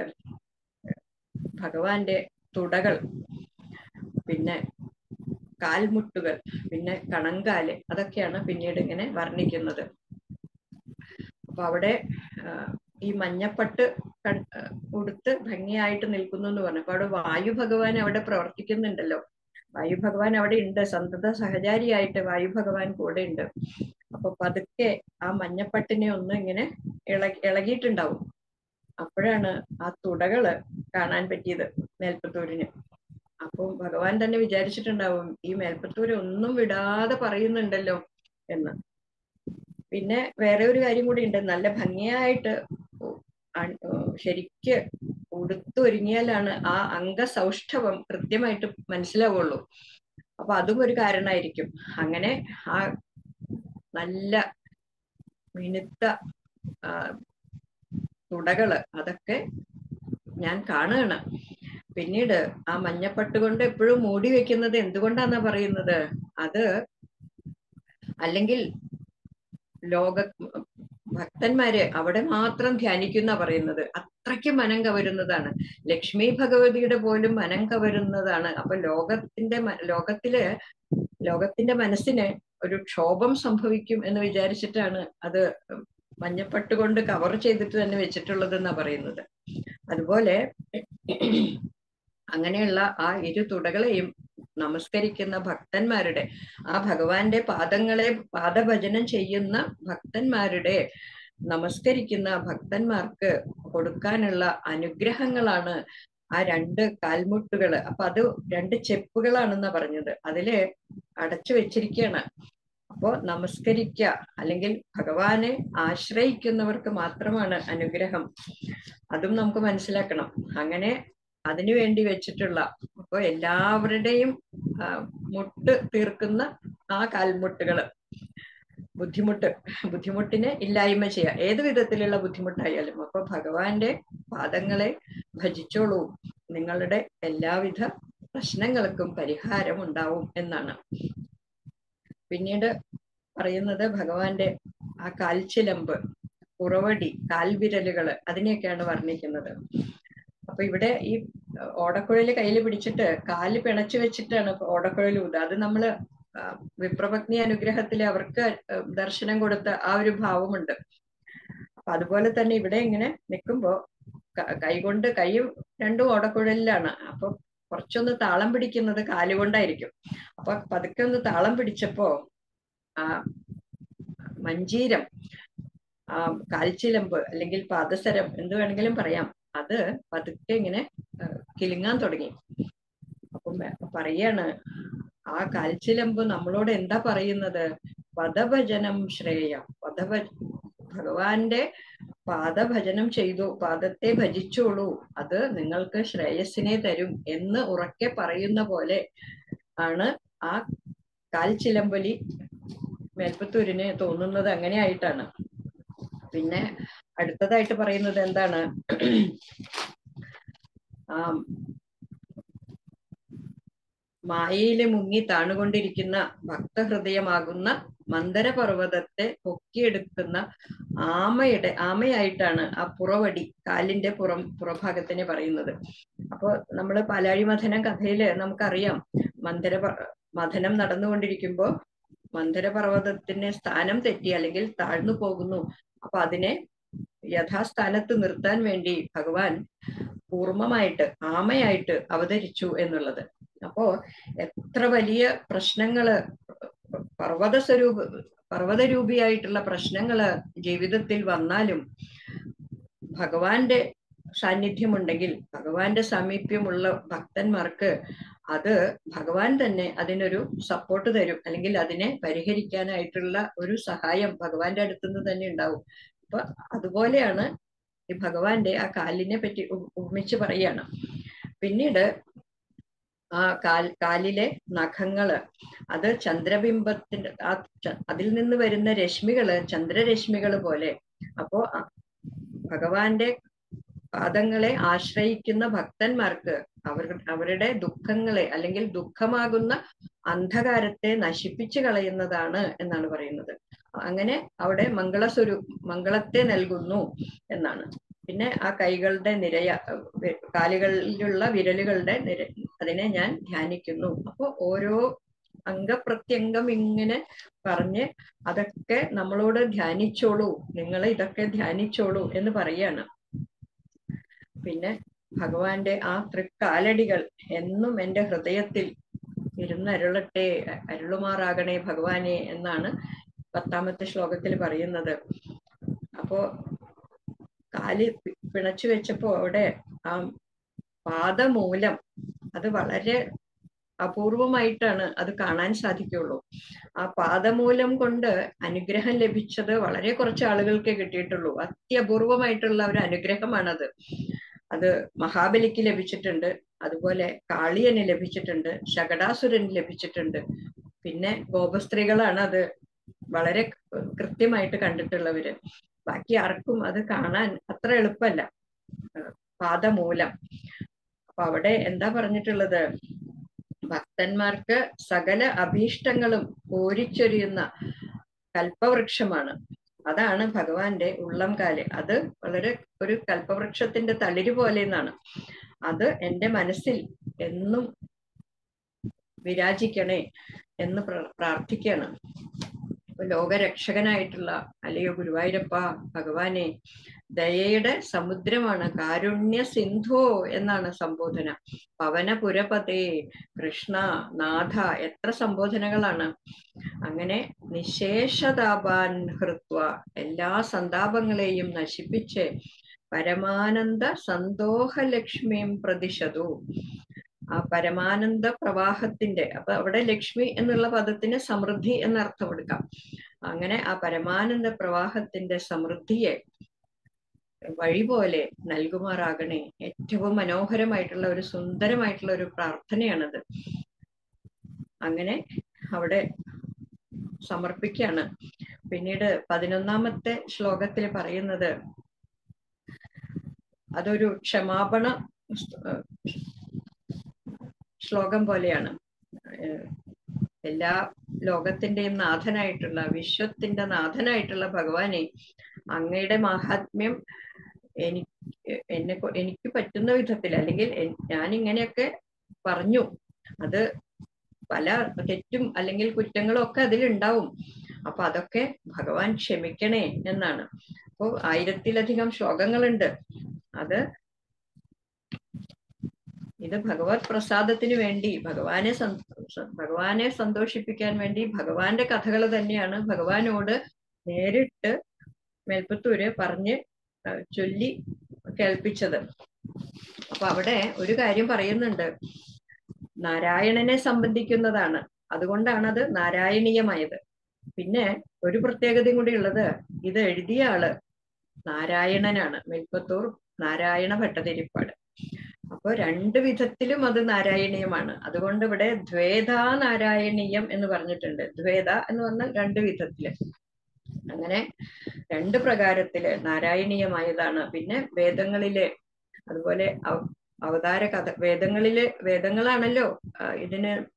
ഭഗവാന്റെ തുടകൾ പിന്നെ കാൽമുട്ടുകൾ പിന്നെ കണങ്കാല് അതൊക്കെയാണ് പിന്നീട് ഇങ്ങനെ വർണ്ണിക്കുന്നത് അപ്പൊ അവിടെ ആ, ഈ മഞ്ഞപ്പട്ട് കൺ- ആ, ഉടുത്ത് ഭംഗിയായിട്ട് നിൽക്കുന്നു എന്ന് പറഞ്ഞു അപ്പൊ അവിടെ വായു ഭഗവാൻ അവിടെ പ്രവർത്തിക്കുന്നുണ്ടല്ലോ വായു ഭഗവാൻ അവിടെ ഉണ്ട് സന്തത സഹചാരിയായിട്ട് വായു ഭഗവാൻ കൂടെ ഉണ്ട് അപ്പൊ പതുക്കെ ആ മഞ്ഞപ്പട്ടിനെ ഒന്ന് ഇങ്ങനെ ഇളകി ഇളകിയിട്ടുണ്ടാവും അപ്പോഴാണ് ആ തുടകള് കാണാൻ പറ്റിയത് മേൽപ്പത്തൂരിന് അപ്പം ഭഗവാൻ തന്നെ വിചാരിച്ചിട്ടുണ്ടാവും ഈ മേൽപ്പത്തൂര് ഒന്നും വിടാതെ പറയുന്നുണ്ടല്ലോ എന്ന് പിന്നെ വേറെ ഒരു കാര്യം കൂടി ഉണ്ട് നല്ല ഭംഗിയായിട്ട് ഉ- അൺ- ഉം ശരിക്ക് ഉടുത്തൊരുങ്ങിയാലാണ് ആ അംഗസൗഷ്ഠവം കൃത്യമായിട്ട് മനസ്സിലാവുള്ളൂ അപ്പൊ അതും ഒരു കാരണമായിരിക്കും അങ്ങനെ ആ നല്ല മിനുത്ത ആ, തുടകള് അതൊക്കെ ഞാൻ കാണുകയാണ് പിന്നീട് ആ മഞ്ഞപ്പട്ട് കൊണ്ട് എപ്പോഴും മൂടി വെക്കുന്നത് എന്തുകൊണ്ടാന്നാ പറയുന്നത് അത് അല്ലെങ്കിൽ ലോക ഭക്തന്മാര് അവിടെ മാത്രം ധ്യാനിക്കുന്ന പറയുന്നത് അത്രയ്ക്ക് മനം കവരുന്നതാണ് ലക്ഷ്മി ഭഗവതിയുടെ പോലും മനം കവരുന്നതാണ് അപ്പൊ ലോകത്തിന്റെ മ- ലോകത്തില് ലോകത്തിന്റെ മനസ്സിന് ഒരു ക്ഷോഭം സംഭവിക്കും എന്ന് വിചാരിച്ചിട്ടാണ് അത് മഞ്ഞപ്പട്ട് കൊണ്ട് കവർ ചെയ്തിട്ട് തന്നെ വെച്ചിട്ടുള്ളത് എന്നാ പറയുന്നത് അതുപോലെ അങ്ങനെയുള്ള ആ ഇരു തുടകളെയും നമസ്കരിക്കുന്ന ഭക്തന്മാരുടെ ആ ഭഗവാന്റെ പാദങ്ങളെ പാദഭജനം ചെയ്യുന്ന ഭക്തന്മാരുടെ നമസ്കരിക്കുന്ന ഭക്തന്മാർക്ക് കൊടുക്കാനുള്ള അനുഗ്രഹങ്ങളാണ് ആ രണ്ട് കാൽമുട്ടുകള് അപ്പൊ അത് രണ്ട് ചെപ്പുകളാണെന്നാ പറഞ്ഞത് അതില് അടച്ചു വെച്ചിരിക്കുകയാണ് അപ്പോ നമസ്കരിക്ക അല്ലെങ്കിൽ ഭഗവാനെ ആശ്രയിക്കുന്നവർക്ക് മാത്രമാണ് അനുഗ്രഹം അതും നമുക്ക് മനസ്സിലാക്കണം അങ്ങനെ അതിനു വേണ്ടി വെച്ചിട്ടുള്ള അപ്പൊ എല്ലാവരുടെയും ആ, മുട്ട് തീർക്കുന്ന ആ കാൽമുട്ടുകള് ബുദ്ധിമുട്ട് ബുദ്ധിമുട്ടിനെ ഇല്ലായ്മ ചെയ്യുക ഏത് വിധത്തിലുള്ള ബുദ്ധിമുട്ടായാലും അപ്പൊ ഭഗവാന്റെ പാദങ്ങളെ ഭജിച്ചോളൂ നിങ്ങളുടെ എല്ലാവിധ പ്രശ്നങ്ങൾക്കും പരിഹാരം ഉണ്ടാവും എന്നാണ് പിന്നീട് പറയുന്നത് ഭഗവാന്റെ ആ കാൽച്ചിലമ്പ് ഉറവടി കാൽവിരലുകള് അതിനെയൊക്കെയാണ് വർണ്ണിക്കുന്നത് അപ്പൊ ഇവിടെ ഈ ഓടക്കുഴല് കയ്യിൽ പിടിച്ചിട്ട് കാല് പിണച്ചു വെച്ചിട്ടാണ് ഓടക്കുഴൽ ഊതുക അത് നമ്മള് ആ, വിപ്രപത്നി അനുഗ്രഹത്തിൽ അവർക്ക് ദർശനം കൊടുത്ത ആ ഒരു ഭാവമുണ്ട് അപ്പൊ അതുപോലെ തന്നെ ഇവിടെ ഇങ്ങനെ നിൽക്കുമ്പോ ക- കൈകൊണ്ട് കൈ രണ്ടും ഓടക്കുഴലിലാണ് അപ്പൊ കുറച്ചൊന്ന് താളം പിടിക്കുന്നത് കാലുകൊണ്ടായിരിക്കും അപ്പൊ പതുക്കെ ഒന്ന് താളം പിടിച്ചപ്പോ ആ മഞ്ചീരം ആ കാൽച്ചിലമ്പ് അല്ലെങ്കിൽ പാദസരം എന്ത് വേണമെങ്കിലും പറയാം അത് പതുക്കെ ഇങ്ങനെ ആ, കിലുങ്ങാൻ തുടങ്ങി അപ്പം മെ- പറയാണ് ആ കാൽച്ചിലമ്പ് നമ്മളോട് എന്താ പറയുന്നത് പദഭജനം ശ്രേയ പദഭ ഭഗവാന്റെ പാദഭജനം ചെയ്തു പാദത്തെ ഭജിച്ചോളൂ അത് നിങ്ങൾക്ക് ശ്രേയസ്സിനെ തരും എന്ന് ഉറക്കെ പറയുന്ന പോലെ ആണ് ആ കാൽച്ചിലമ്പലി മേൽപ്പത്തൂരിന് തോന്നുന്നത് അങ്ങനെയായിട്ടാണ് പിന്നെ അടുത്തതായിട്ട് പറയുന്നത് എന്താണ് ആ മായയിലെ മുങ്ങി താണുകൊണ്ടിരിക്കുന്ന ഭക്തഹൃദയമാകുന്ന മന്ദരപർവ്വതത്തെ പൊക്കിയെടുക്കുന്ന ആമയുടെ ആമയായിട്ടാണ് ആ പുറവടി കാലിന്റെ പുറം പുറഭാഗത്തിനെ പറയുന്നത് അപ്പോ നമ്മള് പാലാഴി മഥനം കഥയില് നമുക്കറിയാം മന്ദര മഥനം നടന്നുകൊണ്ടിരിക്കുമ്പോ മന്ദരപർവ്വതത്തിന് സ്ഥാനം തെറ്റി അല്ലെങ്കിൽ താഴ്ന്നു പോകുന്നു അപ്പൊ അതിനെ യഥാസ്ഥാനത്ത് നിർത്താൻ വേണ്ടി ഭഗവാൻ പൂർണ്ണമായിട്ട് ആമയായിട്ട് അവതരിച്ചു എന്നുള്ളത് അപ്പോ എത്ര വലിയ പ്രശ്നങ്ങള് പർവ്വത സ്വരൂപ പർവ്വതരൂപിയായിട്ടുള്ള പ്രശ്നങ്ങള് ജീവിതത്തിൽ വന്നാലും ഭഗവാന്റെ സാന്നിധ്യമുണ്ടെങ്കിൽ ഭഗവാന്റെ സാമീപ്യമുള്ള ഭക്തന്മാർക്ക് അത് ഭഗവാൻ തന്നെ അതിനൊരു സപ്പോർട്ട് തരും അല്ലെങ്കിൽ അതിനെ പരിഹരിക്കാനായിട്ടുള്ള ഒരു സഹായം ഭഗവാന്റെ അടുത്തുനിന്ന് തന്നെ ഉണ്ടാവും അപ്പൊ അതുപോലെയാണ് ഈ ഭഗവാന്റെ ആ കാലിനെ പറ്റി ഉ- ഉപമിച്ച് പറയാണ് പിന്നീട് ആ കാൽ കാലിലെ നഖങ്ങള് അത് ചന്ദ്രബിംബത്തിന്റെ ആ ച- അതിൽ നിന്ന് വരുന്ന രശ്മികള് ചന്ദ്രരശ്മികള് പോലെ അപ്പോ ആ ഭഗവാന്റെ പാദങ്ങളെ ആശ്രയിക്കുന്ന ഭക്തന്മാർക്ക് അവർ അവരുടെ ദുഃഖങ്ങളെ അല്ലെങ്കിൽ ദുഃഖമാകുന്ന അന്ധകാരത്തെ നശിപ്പിച്ചു കളയുന്നതാണ് എന്നാണ് പറയുന്നത് അങ്ങനെ അവിടെ മംഗളസ്വരൂ മംഗളത്തെ നൽകുന്നു എന്നാണ് പിന്നെ ആ കൈകളുടെ നിരയ വി- കാലുകളിലുള്ള വിരലുകളുടെ നിര അതിനെ ഞാൻ ധ്യാനിക്കുന്നു അപ്പൊ ഓരോ അംഗപ്രത്യംഗം ഇങ്ങനെ പറഞ്ഞ് അതൊക്കെ നമ്മളോട് ധ്യാനിച്ചോളൂ നിങ്ങൾ ഇതൊക്കെ ധ്യാനിച്ചോളൂ എന്ന് പറയാണ് പിന്നെ ഭഗവാന്റെ ആ തൃക്കാലടികൾ എന്നും എൻ്റെ ഹൃദയത്തിൽ ഇരുന്നരുളട്ടെ അരുളുമാറാകണേ ഭഗവാനെ എന്നാണ് പത്താമത്തെ ശ്ലോകത്തിൽ പറയുന്നത് അപ്പോ കാല് പി- പിണച്ചു വെച്ചപ്പോ അവിടെ ആ പാദമൂലം അത് വളരെ അപൂർവമായിട്ടാണ് അത് കാണാൻ സാധിക്കുള്ളൂ ആ പാദമൂലം കൊണ്ട് അനുഗ്രഹം ലഭിച്ചത് വളരെ കുറച്ച് ആളുകൾക്കേ കിട്ടിയിട്ടുള്ളൂ അത്യപൂർവമായിട്ടുള്ള ഒരു അനുഗ്രഹമാണത് അത് മഹാബലിക്ക് ലഭിച്ചിട്ടുണ്ട് അതുപോലെ കാളിയന് ലഭിച്ചിട്ടുണ്ട് ശകടാസുരന് ലഭിച്ചിട്ടുണ്ട് പിന്നെ ഗോപസ്ത്രീകളാണ് അത് വളരെ കൃത്യമായിട്ട് കണ്ടിട്ടുള്ളവര് ബാക്കി ആർക്കും അത് കാണാൻ അത്ര എളുപ്പമല്ല ഏഹ് പാദമൂലം അപ്പൊ അവിടെ എന്താ പറഞ്ഞിട്ടുള്ളത് ഭക്തന്മാർക്ക് സകല അഭീഷ്ടങ്ങളും കോരിച്ചൊരിയുന്ന കൽപ്പവൃക്ഷമാണ് അതാണ് ഭഗവാന്റെ ഉള്ളം കാല് അത് വളരെ ഒരു കൽപ്പവൃക്ഷത്തിന്റെ തളിര് പോലെ എന്നാണ് അത് എൻ്റെ മനസ്സിൽ എന്നും വിരാജിക്കണേ എന്ന് പ്ര- പ്രാർത്ഥിക്കുകയാണ് അപ്പൊ ലോകരക്ഷകനായിട്ടുള്ള അല്ലയോ ഗുരുവായൂരപ്പ ഭഗവാനെ ദയയുടെ സമുദ്രമാണ് കാരുണ്യ സിന്ധോ എന്നാണ് സംബോധന പവനപുരപതേ കൃഷ്ണ നാഥ എത്ര സംബോധനകളാണ് അങ്ങനെ നിശേഷതാപാൻ ഹൃത്വ എല്ലാ സന്താപങ്ങളെയും നശിപ്പിച്ച് പരമാനന്ദ സന്തോഹലക്ഷ്മിയും പ്രതിശതു ആ പരമാനന്ദ പ്രവാഹത്തിന്റെ അപ്പൊ അവിടെ ലക്ഷ്മി എന്നുള്ള പദത്തിന് സമൃദ്ധി എന്ന അർത്ഥം എടുക്കാം അങ്ങനെ ആ പരമാനന്ദ പ്രവാഹത്തിന്റെ സമൃദ്ധിയെ വഴി പോലെ നൽകുമാറാകണേ ഏറ്റവും മനോഹരമായിട്ടുള്ള ഒരു സുന്ദരമായിട്ടുള്ള ഒരു പ്രാർത്ഥനയാണത് അങ്ങനെ അവിടെ സമർപ്പിക്കുകയാണ് പിന്നീട് പതിനൊന്നാമത്തെ ശ്ലോകത്തിൽ പറയുന്നത് അതൊരു ക്ഷമാപണ ഏഹ്, ശ്ലോകം പോലെയാണ് ഏഹ്, എല്ലാ ലോകത്തിന്റെയും നാഥനായിട്ടുള്ള വിശ്വത്തിന്റെ നാഥനായിട്ടുള്ള ഭഗവാനെ അങ്ങയുടെ മാഹാത്മ്യം എനിക്ക് എന്നെ കൊ- എനിക്ക് പറ്റുന്ന വിധത്തിൽ അല്ലെങ്കിൽ എൻ- ഞാൻ ഇങ്ങനെയൊക്കെ പറഞ്ഞു അത് പല തെറ്റും അല്ലെങ്കിൽ കുറ്റങ്ങളും ഒക്കെ അതിലുണ്ടാവും അപ്പൊ അതൊക്കെ ഭഗവാൻ ക്ഷമിക്കണേ എന്നാണ് അപ്പോ ആയിരത്തിലധികം ശ്ലോകങ്ങളുണ്ട് അത് ഇത് ഭഗവത് പ്രസാദത്തിന് വേണ്ടി ഭഗവാനെ സന്- സ- ഭഗവാനെ സന്തോഷിപ്പിക്കാൻ വേണ്ടി ഭഗവാന്റെ കഥകൾ തന്നെയാണ് ഭഗവാനോട് നേരിട്ട് മേൽപ്പത്തൂര് പറഞ്ഞ് ആ, ചൊല്ലി കേൾപ്പിച്ചത് അപ്പൊ അവിടെ ഒരു കാര്യം പറയുന്നുണ്ട് നാരായണനെ സംബന്ധിക്കുന്നതാണ് അതുകൊണ്ടാണ് അത് നാരായണീയമായത് പിന്നെ ഒരു പ്രത്യേകതയും കൂടി ഉള്ളത് ഇത് എഴുതിയ ആള് നാരായണനാണ് മേൽപ്പത്തൂർ നാരായണ ഭട്ടതിരിപ്പാട് അപ്പൊ രണ്ട് വിധത്തിലും അത് നാരായണീയമാണ് അതുകൊണ്ട് ഇവിടെ ദ്വേതാ നാരായണീയം എന്ന് പറഞ്ഞിട്ടുണ്ട് ദ്വേത എന്ന് പറഞ്ഞാൽ രണ്ട് വിധത്തില് അങ്ങനെ രണ്ട് പ്രകാരത്തില് നാരായണീയമായതാണ് പിന്നെ വേദങ്ങളിലെ അതുപോലെ അവ- അവതാര കഥ വേദങ്ങളില് വേദങ്ങളാണല്ലോ ആ, ഇതിന്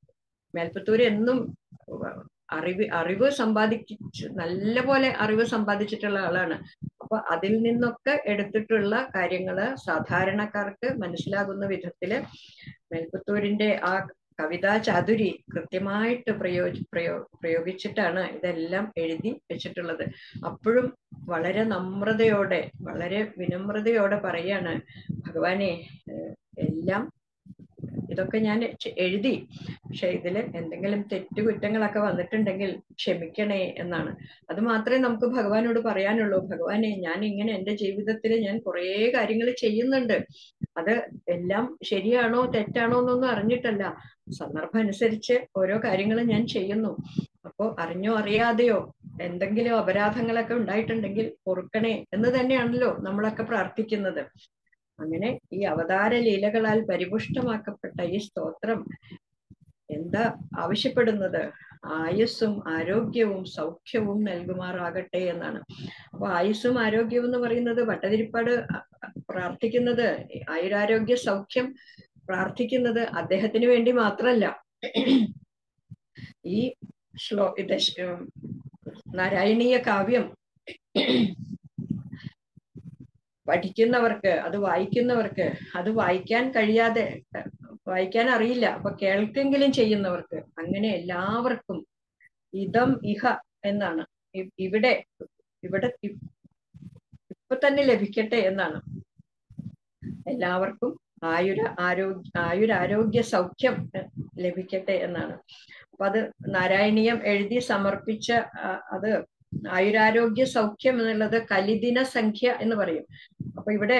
മേൽപ്പത്തൂര് എന്നും അറിവ് അറിവ് സമ്പാദിച്ച് നല്ലപോലെ അറിവ് സമ്പാദിച്ചിട്ടുള്ള ആളാണ് അപ്പൊ അതിൽ നിന്നൊക്കെ എടുത്തിട്ടുള്ള കാര്യങ്ങള് സാധാരണക്കാർക്ക് മനസ്സിലാകുന്ന വിധത്തില് മേൽപ്പത്തൂരിന്റെ ആ കവിതാ ചാതുരി കൃത്യമായിട്ട് പ്രയോജി പ്രയോ പ്രയോഗിച്ചിട്ടാണ് ഇതെല്ലാം എഴുതി വെച്ചിട്ടുള്ളത് അപ്പോഴും വളരെ നമ്രതയോടെ വളരെ വിനമ്രതയോടെ പറയാണ് ഭഗവാനെ ഏഹ് എല്ലാം ഇതൊക്കെ ഞാൻ ചെ- എഴുതി പക്ഷെ ഇതില് എന്തെങ്കിലും തെറ്റുകുറ്റങ്ങളൊക്കെ വന്നിട്ടുണ്ടെങ്കിൽ ക്ഷമിക്കണേ എന്നാണ് അത് മാത്രമേ നമുക്ക് ഭഗവാനോട് പറയാനുള്ളൂ ഭഗവാനെ ഞാൻ ഇങ്ങനെ എന്റെ ജീവിതത്തിൽ ഞാൻ കുറേ കാര്യങ്ങൾ ചെയ്യുന്നുണ്ട് അത് എല്ലാം ശരിയാണോ തെറ്റാണോ എന്നൊന്നും അറിഞ്ഞിട്ടല്ല സന്ദർഭം അനുസരിച്ച് ഓരോ കാര്യങ്ങളും ഞാൻ ചെയ്യുന്നു അപ്പോ അറിഞ്ഞോ അറിയാതെയോ എന്തെങ്കിലും അപരാധങ്ങളൊക്കെ ഉണ്ടായിട്ടുണ്ടെങ്കിൽ പൊറുക്കണേ എന്ന് തന്നെയാണല്ലോ നമ്മളൊക്കെ പ്രാർത്ഥിക്കുന്നത് അങ്ങനെ ഈ അവതാര ലീലകളാൽ പരിപുഷ്ടമാക്കപ്പെട്ട ഈ സ്തോത്രം എന്താ ആവശ്യപ്പെടുന്നത് ആയുസ്സും ആരോഗ്യവും സൗഖ്യവും നൽകുമാറാകട്ടെ എന്നാണ് അപ്പൊ ആയുസ്സും ആരോഗ്യവും എന്ന് പറയുന്നത് ഭട്ടതിരിപ്പാട് പ്രാർത്ഥിക്കുന്നത് ആയുരാരോഗ്യ സൗഖ്യം പ്രാർത്ഥിക്കുന്നത് അദ്ദേഹത്തിന് വേണ്ടി മാത്രമല്ല ഈ ശ്ലോ ഇത് ശ്- നാരായണീയ കാവ്യം പഠിക്കുന്നവർക്ക് അത് വായിക്കുന്നവർക്ക് അത് വായിക്കാൻ കഴിയാതെ അഹ് വായിക്കാൻ അറിയില്ല അപ്പൊ കേൾക്കെങ്കിലും ചെയ്യുന്നവർക്ക് അങ്ങനെ എല്ലാവർക്കും ഇതം ഇഹ എന്നാണ് ഇ- ഇവിടെ ഇവിടെ ഇ- ഇപ്പൊ തന്നെ ലഭിക്കട്ടെ എന്നാണ് എല്ലാവർക്കും ആയുര ആരോഗ്യ ആയുരാരോഗ്യ സൗഖ്യം എ, ലഭിക്കട്ടെ എന്നാണ് അപ്പൊ അത് നാരായണീയം എഴുതി സമർപ്പിച്ച ആ, അത് ആയുരാരോഗ്യ സൗഖ്യം എന്നുള്ളത് കലിദിന സംഖ്യ എന്ന് പറയും അപ്പൊ ഇവിടെ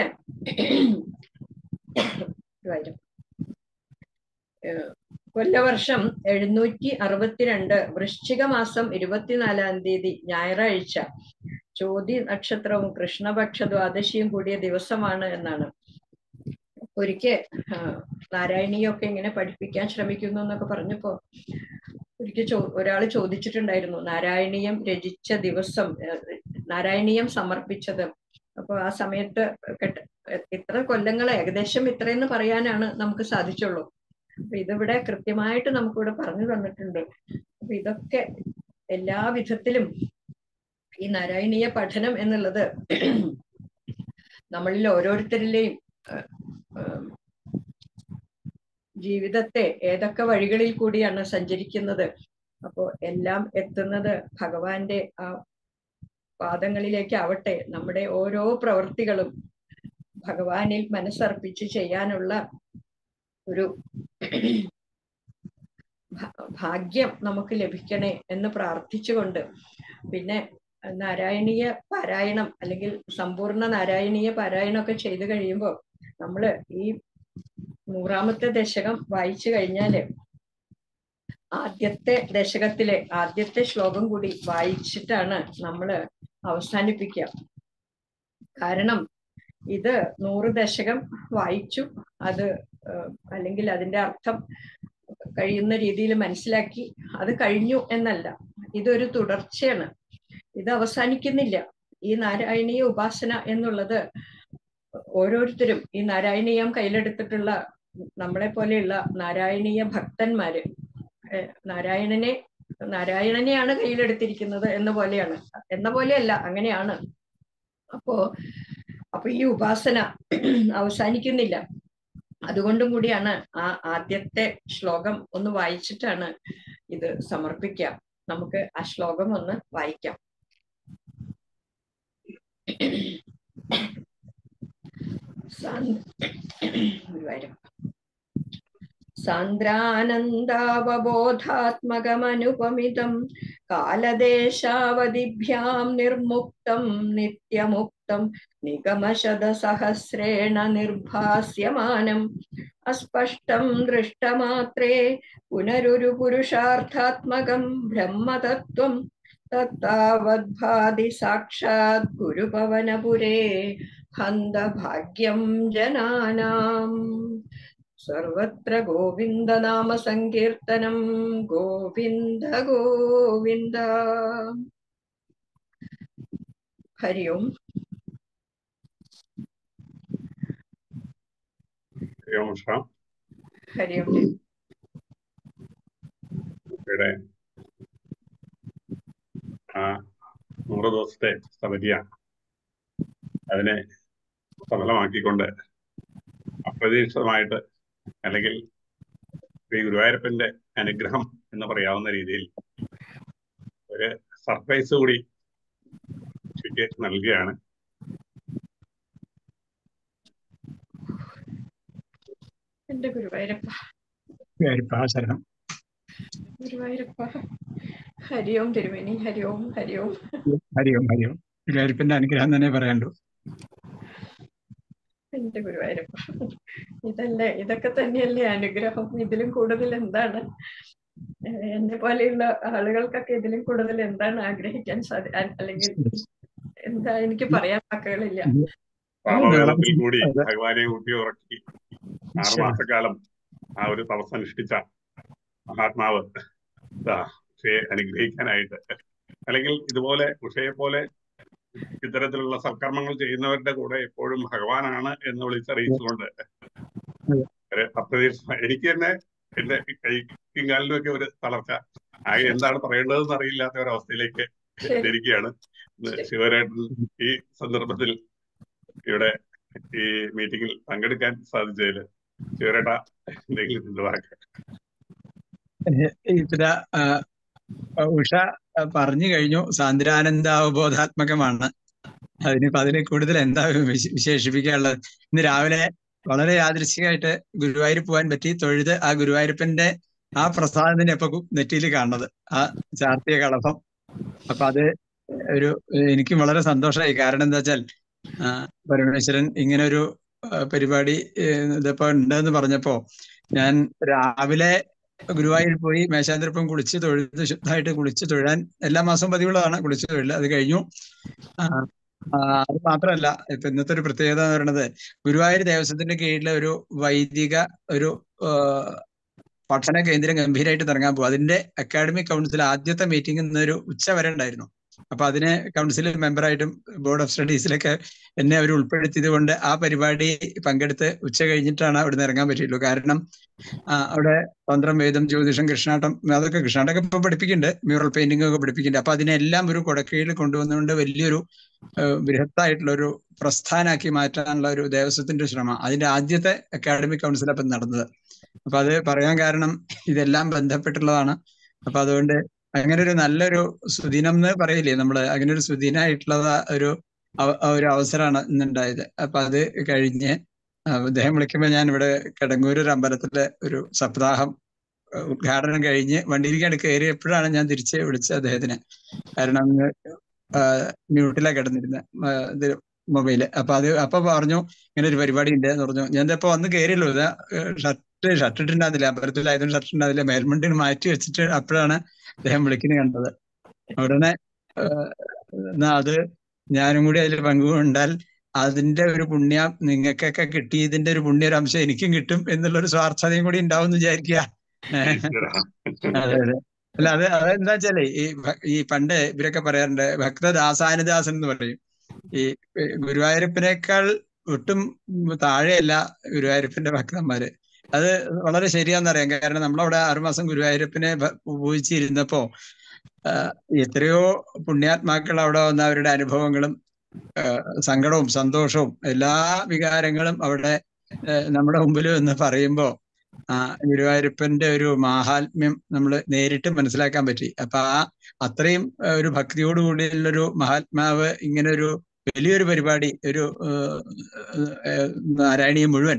വരും ഏഹ് കൊല്ലവർഷം എഴുന്നൂറ്റി അറുപത്തിരണ്ട് വൃശ്ചിക മാസം ഇരുപത്തിനാലാം തീയതി ഞായറാഴ്ച ചോതി നക്ഷത്രവും കൃഷ്ണപക്ഷ ദ്വാദശിയും കൂടിയ ദിവസമാണ് എന്നാണ് ഒരിക്കൽ നാരായണീയൊക്കെ ഇങ്ങനെ പഠിപ്പിക്കാൻ ശ്രമിക്കുന്നു എന്നൊക്കെ പറഞ്ഞപ്പോ ഒരിക്കൽ ചോ ഒരാൾ ചോദിച്ചിട്ടുണ്ടായിരുന്നു നാരായണീയം രചിച്ച ദിവസം ഏഹ്, നാരായണീയം സമർപ്പിച്ചത് അപ്പൊ ആ സമയത്ത് കെട്ട- ഇത്ര കൊല്ലങ്ങൾ ഏകദേശം ഇത്രയെന്ന് പറയാനാണ് നമുക്ക് സാധിച്ചുള്ളൂ അപ്പൊ ഇതിവിടെ കൃത്യമായിട്ട് നമുക്കിവിടെ പറഞ്ഞു തന്നിട്ടുണ്ട് അപ്പൊ ഇതൊക്കെ എല്ലാ വിധത്തിലും ഈ നാരായണീയ പഠനം എന്നുള്ളത് നമ്മളിൽ ഓരോരുത്തരിലെയും ഏഹ്, ഏഹ്, ജീവിതത്തെ ഏതൊക്കെ വഴികളിൽ കൂടിയാണ് സഞ്ചരിക്കുന്നത് അപ്പോ എല്ലാം എത്തുന്നത് ഭഗവാന്റെ ആ പാദങ്ങളിലേക്ക് ആവട്ടെ നമ്മുടെ ഓരോ പ്രവൃത്തികളും ഭഗവാനിൽ മനസ്സർപ്പിച്ച് ചെയ്യാനുള്ള ഒരു ഭ- ഭാഗ്യം നമുക്ക് ലഭിക്കണേ എന്ന് പ്രാർത്ഥിച്ചുകൊണ്ട് പിന്നെ നാരായണീയ പാരായണം അല്ലെങ്കിൽ സമ്പൂർണ്ണ നാരായണീയ പാരായണം ഒക്കെ ചെയ്തു കഴിയുമ്പോൾ നമ്മള് ഈ നൂറാമത്തെ ദശകം വായിച്ചു കഴിഞ്ഞാല് ആദ്യത്തെ ദശകത്തിലെ ആദ്യത്തെ ശ്ലോകം കൂടി വായിച്ചിട്ടാണ് നമ്മള് അവസാനിപ്പിക്കുക കാരണം ഇത് നൂറ് ദശകം വായിച്ചു അത് ഏഹ്, അല്ലെങ്കിൽ അതിന്റെ അർത്ഥം കഴിയുന്ന രീതിയിൽ മനസ്സിലാക്കി അത് കഴിഞ്ഞു എന്നല്ല ഇതൊരു തുടർച്ചയാണ് ഇത് അവസാനിക്കുന്നില്ല ഈ നാരായണീയ ഉപാസന എന്നുള്ളത് ഓരോരുത്തരും ഈ നാരായണീയം കയ്യിലെടുത്തിട്ടുള്ള നമ്മളെ പോലെയുള്ള നാരായണീയ ഭക്തന്മാര് ഏഹ് നാരായണനെ നാരായണനെയാണ് കയ്യിലെടുത്തിരിക്കുന്നത് എന്ന പോലെയാണ് എന്ന പോലെയല്ല അങ്ങനെയാണ് അപ്പോ അപ്പൊ ഈ ഉപാസന അവസാനിക്കുന്നില്ല അതുകൊണ്ടും കൂടിയാണ് ആ ആദ്യത്തെ ശ്ലോകം ഒന്ന് വായിച്ചിട്ടാണ് ഇത് സമർപ്പിക്കുക നമുക്ക് ആ ശ്ലോകം ഒന്ന് വായിക്കാം സാന്ദ്- വരും സാന്ദ്രാനന്ദാവബോധാത്മകമനുപമിതം കാലദേശാവധിഭ്യാം നിർമുക്തം നിത്യമുക്തം നിഗമശതസഹസ്രേണ നിർഭാസ്യമാനം അസ്പഷ്ടം ദൃഷ്ടമാത്രേ പുനരുരു പുരുഷാർത്ഥാത്മകം ബ്രഹ്മതത്വം തത്താവദ്ഭാതി സാക്ഷാത് ഗുരുപവനപുരേ ഹന്തഭാഗ്യം ജനാനാം സർവത്ര ഗോവിന്ദനാമ സങ്കീർത്തനം ഗോവിന്ദ ഗോവിന്ദ ഹരി ഓം ഹരി ഓം ശ്രാം ഹരി ഓം ഇവിടെ ആ നൂറ് ദിവസത്തെ സമിതിയ അതിനെ സഫലമാക്കിക്കൊണ്ട് അപ്രതീക്ഷിതമായിട്ട് അല്ലെങ്കിൽ ശ്രീ ഗുരുവായൂരപ്പന്റെ അനുഗ്രഹം എന്ന് പറയാവുന്ന രീതിയിൽ ഒരു സർപ്രൈസ് കൂടി ഉച്ചയ്ക്ക് നൽകുകയാണ് എന്റെ ഗുരുവായൂരപ്പ ശരണം ഗുരുവായൂരപ്പ ഹരി ഓം തിരുമേനി ഹരി ഓം ഹരി ഓം ഹരി ഓം ഹരി ഓം ഗുരുവായൂരപ്പന്റെ അനുഗ്രഹം തന്നെ പറയണ്ടു എന്റെ ഗുരുവായൂരപ്പ ഇതല്ലേ ഇതൊക്കെ തന്നെയല്ലേ അനുഗ്രഹം ഇതിലും കൂടുതൽ എന്താണ് ഏഹ് എന്നെ പോലെയുള്ള ആളുകൾക്കൊക്കെ ഇതിലും കൂടുതൽ എന്താണ് ആഗ്രഹിക്കാൻ സാധി അ- അല്ലെങ്കിൽ എന്താ എനിക്ക് പറയാൻ വാക്കുകളില്ല പാപവേദത്തിൽ കൂടി അതെ. ഭഗവാനെ ഊട്ടി ഉറക്കി ആറുമാസക്കാലം ആ ഒരു തപസ് അനുഷ്ഠിച്ച മഹാത്മാവ് ദാ ഉഷയെ അനുഗ്രഹിക്കാനായിട്ട് അല്ലെങ്കിൽ ഇതുപോലെ ഉഷയെ പോലെ ഇത്തരത്തിലുള്ള സൽക്കർമ്മങ്ങൾ ചെയ്യുന്നവരുടെ കൂടെ എപ്പോഴും ഭഗവാനാണ് എന്ന് വിളിച്ചറിയിച്ചുകൊണ്ട് ഒരു അപ്രതീക്ഷിത എനിക്ക് തന്നെ എന്റെ കൈക്കും കാലിലും ഒക്കെ ഒരു തളർച്ച ആകെ എന്താണ് പറയേണ്ടതെന്ന് അറിയില്ലാത്ത ഒരവസ്ഥയിലേക്ക് എത്തിയിരിക്കുകയാണ് ഇന്ന് ശിവരേട്ടൻ ഈ സന്ദർഭത്തിൽ ഇവിടെ ഈ മീറ്റിംഗിൽ പങ്കെടുക്കാൻ സാധിച്ചതിൽ ശിവരേട്ട എന്തെങ്കിലും രണ്ട് വാക്ക് ഇത്ര ആ, ഉഷ പറഞ്ഞു കഴിഞ്ഞു സാന്ദ്രാനന്ദ അവബോധാത്മകമാണ് അതിനിപ്പോ അതിന് കൂടുതൽ എന്താ വിശ- വിശേഷിപ്പിക്കാനുള്ളത് ഇന്ന് രാവിലെ വളരെ യാദൃശികമായിട്ട് ഗുരുവായൂർ പോകാൻ പറ്റി തൊഴുത് ആ ഗുരുവായൂരപ്പന്റെ ആ പ്രസാദത്തിന്റെ ഇപ്പൊ നെറ്റിയിൽ കാണുന്നത് ആ ചാർത്തിയ കളഭം അപ്പൊ അത് ഒരു എനിക്കും വളരെ സന്തോഷമായി കാരണം എന്താ വെച്ചാൽ ആ, പരമേശ്വരൻ ഇങ്ങനെ ഒരു ആ, പരിപാടി ഏഹ്, ഇതിപ്പോ ഉണ്ടെന്ന് പറഞ്ഞപ്പോ ഞാൻ രാവിലെ ഗുരുവായൂർ പോയി മേശാന്തരപ്പം കുളിച്ച് തൊഴുത് ശുദ്ധമായിട്ട് കുളിച്ച് തൊഴാൻ എല്ലാ മാസവും പതിവുള്ളതാണ് കുളിച്ച് തൊഴിൽ അത് കഴിഞ്ഞു ആ, ആ, അത് മാത്രമല്ല ഇപ്പൊ ഇന്നത്തെ ഒരു പ്രത്യേകത എന്ന് പറയുന്നത് ഗുരുവായൂർ ദേവസ്വത്തിന്റെ കീഴിലെ ഒരു വൈദിക ഒരു ആ, പഠന കേന്ദ്രം ഗംഭീരമായിട്ട് തുടങ്ങാൻ പോകും അതിന്റെ അക്കാഡമിക് കൗൺസിൽ ആദ്യത്തെ മീറ്റിംഗ് ഇന്നൊരു ഉച്ച വരെ ഉണ്ടായിരുന്നു അപ്പൊ അതിന് കൗൺസിൽ മെമ്പറായിട്ടും ബോർഡ് ഓഫ് സ്റ്റഡീസിലൊക്കെ എന്നെ അവർ ഉൾപ്പെടുത്തിയത് കൊണ്ട് ആ പരിപാടി പങ്കെടുത്ത് ഉച്ച കഴിഞ്ഞിട്ടാണ് അവിടുന്ന് ഇറങ്ങാൻ പറ്റിയുള്ളൂ കാരണം ആ, അവിടെ തന്ത്രം വേദം ജ്യോതിഷം കൃഷ്ണാട്ടം അതൊക്കെ കൃഷ്ണാട്ടമൊക്കെ ഇപ്പൊ പഠിപ്പിക്കുന്നുണ്ട് മ്യൂറൽ പെയിന്റിംഗ് ഒക്കെ പഠിപ്പിക്കുന്നുണ്ട് അപ്പൊ അതിനെല്ലാം ഒരു കുടക്കീഴിൽ കൊണ്ടുവന്നുകൊണ്ട് വലിയൊരു ഏഹ്, ബൃഹത്തായിട്ടുള്ള ഒരു പ്രസ്ഥാനാക്കി മാറ്റാനുള്ള ഒരു ദേവസ്വത്തിന്റെ ശ്രമം അതിന്റെ ആദ്യത്തെ അക്കാഡമിക് കൗൺസിൽ അപ്പം നടന്നത് അപ്പൊ അത് പറയാൻ കാരണം ഇതെല്ലാം ബന്ധപ്പെട്ടുള്ളതാണ് അപ്പൊ അതുകൊണ്ട് അങ്ങനെ ഒരു നല്ലൊരു സുദിനം എന്ന് പറയില്ലേ നമ്മള് അങ്ങനെ ഒരു സുദിനായിട്ടുള്ള ഒരു അവ- ഒരു അവസരമാണ് ഇന്നുണ്ടായത് അപ്പൊ അത് കഴിഞ്ഞ് ആ, അദ്ദേഹം വിളിക്കുമ്പോൾ ഞാൻ ഇവിടെ കിടങ്ങൂർ ഒരു അമ്പലത്തിലെ ഒരു സപ്താഹം ഏഹ്, ഉദ്ഘാടനം കഴിഞ്ഞ് വണ്ടിയിലേക്കാണ് കയറിയപ്പോഴാണ് ഞാൻ തിരിച്ച് വിളിച്ചത് അദ്ദേഹത്തിനെ കാരണം അങ്ങ് മ്യൂട്ടിലാ കിടന്നിരുന്നത് ഇത് മൊബൈല് അപ്പൊ അത് അപ്പൊ പറഞ്ഞു ഇങ്ങനെ ഒരു പരിപാടി ഉണ്ട് എന്ന് പറഞ്ഞു ഞാൻ ഇപ്പൊ വന്ന് കയറിയല്ലോ ഇതാ ഷർട്ട് ഷർട്ട് ഇട്ടുണ്ടായിരുന്നില്ല അമ്പലത്തിലായതുകൊണ്ട് ഷർട്ട് ഉണ്ടാവില്ല മേൽമുണ്ടിന് മാറ്റി വെച്ചിട്ട് അപ്പോഴാണ് അദ്ദേഹം വിളിക്കുന്നത് കണ്ടത് ഉടനെ ഏഹ്, എന്നാ അത് ഞാനും കൂടി അതിൽ പങ്കുകൊണ്ടാൽ അതിന്റെ ഒരു പുണ്യം നിങ്ങൾക്കൊക്കെ കിട്ടിയതിന്റെ ഒരു പുണ്യൊരംശം എനിക്കും കിട്ടും എന്നുള്ള ഒരു സ്വാർത്ഥതയും കൂടി ഉണ്ടാവും എന്ന് വിചാരിക്കുക അതെ അതെ അല്ല അത് അതെന്താ വെച്ചാലേ ഈ ഭ- ഈ പണ്ട് ഇവരൊക്കെ പറയാറുണ്ട് ഭക്തദാസാനുദാസൻ എന്ന് പറയും ഈ ഏ, ഗുരുവായൂരപ്പനേക്കാൾ ഒട്ടും താഴെയല്ല ഗുരുവായൂരപ്പന്റെ ഭക്തന്മാര് അത് വളരെ ശരിയാന്നറിയാം കാരണം നമ്മളവിടെ ആറുമാസം ഗുരുവായൂരപ്പനെ ഭ- പൂജിച്ചിരുന്നപ്പോ ആ, എത്രയോ പുണ്യാത്മാക്കൾ അവിടെ വന്ന അവരുടെ അനുഭവങ്ങളും ആ, സങ്കടവും സന്തോഷവും എല്ലാ വികാരങ്ങളും അവിടെ ഏ, നമ്മുടെ മുമ്പിൽ എന്ന് പറയുമ്പോ ആ ഗുരുവായൂരപ്പന്റെ ഒരു മാഹാത്മ്യം നമ്മൾ നേരിട്ട് മനസ്സിലാക്കാൻ പറ്റി അപ്പൊ ആ അത്രയും ആ, ഒരു ഭക്തിയോട് കൂടിയുള്ളൊരു മഹാത്മാവ് ഇങ്ങനെ ഒരു വലിയൊരു പരിപാടി ഒരു ഏഹ്, ഏഹ്, നാരായണീയം മുഴുവൻ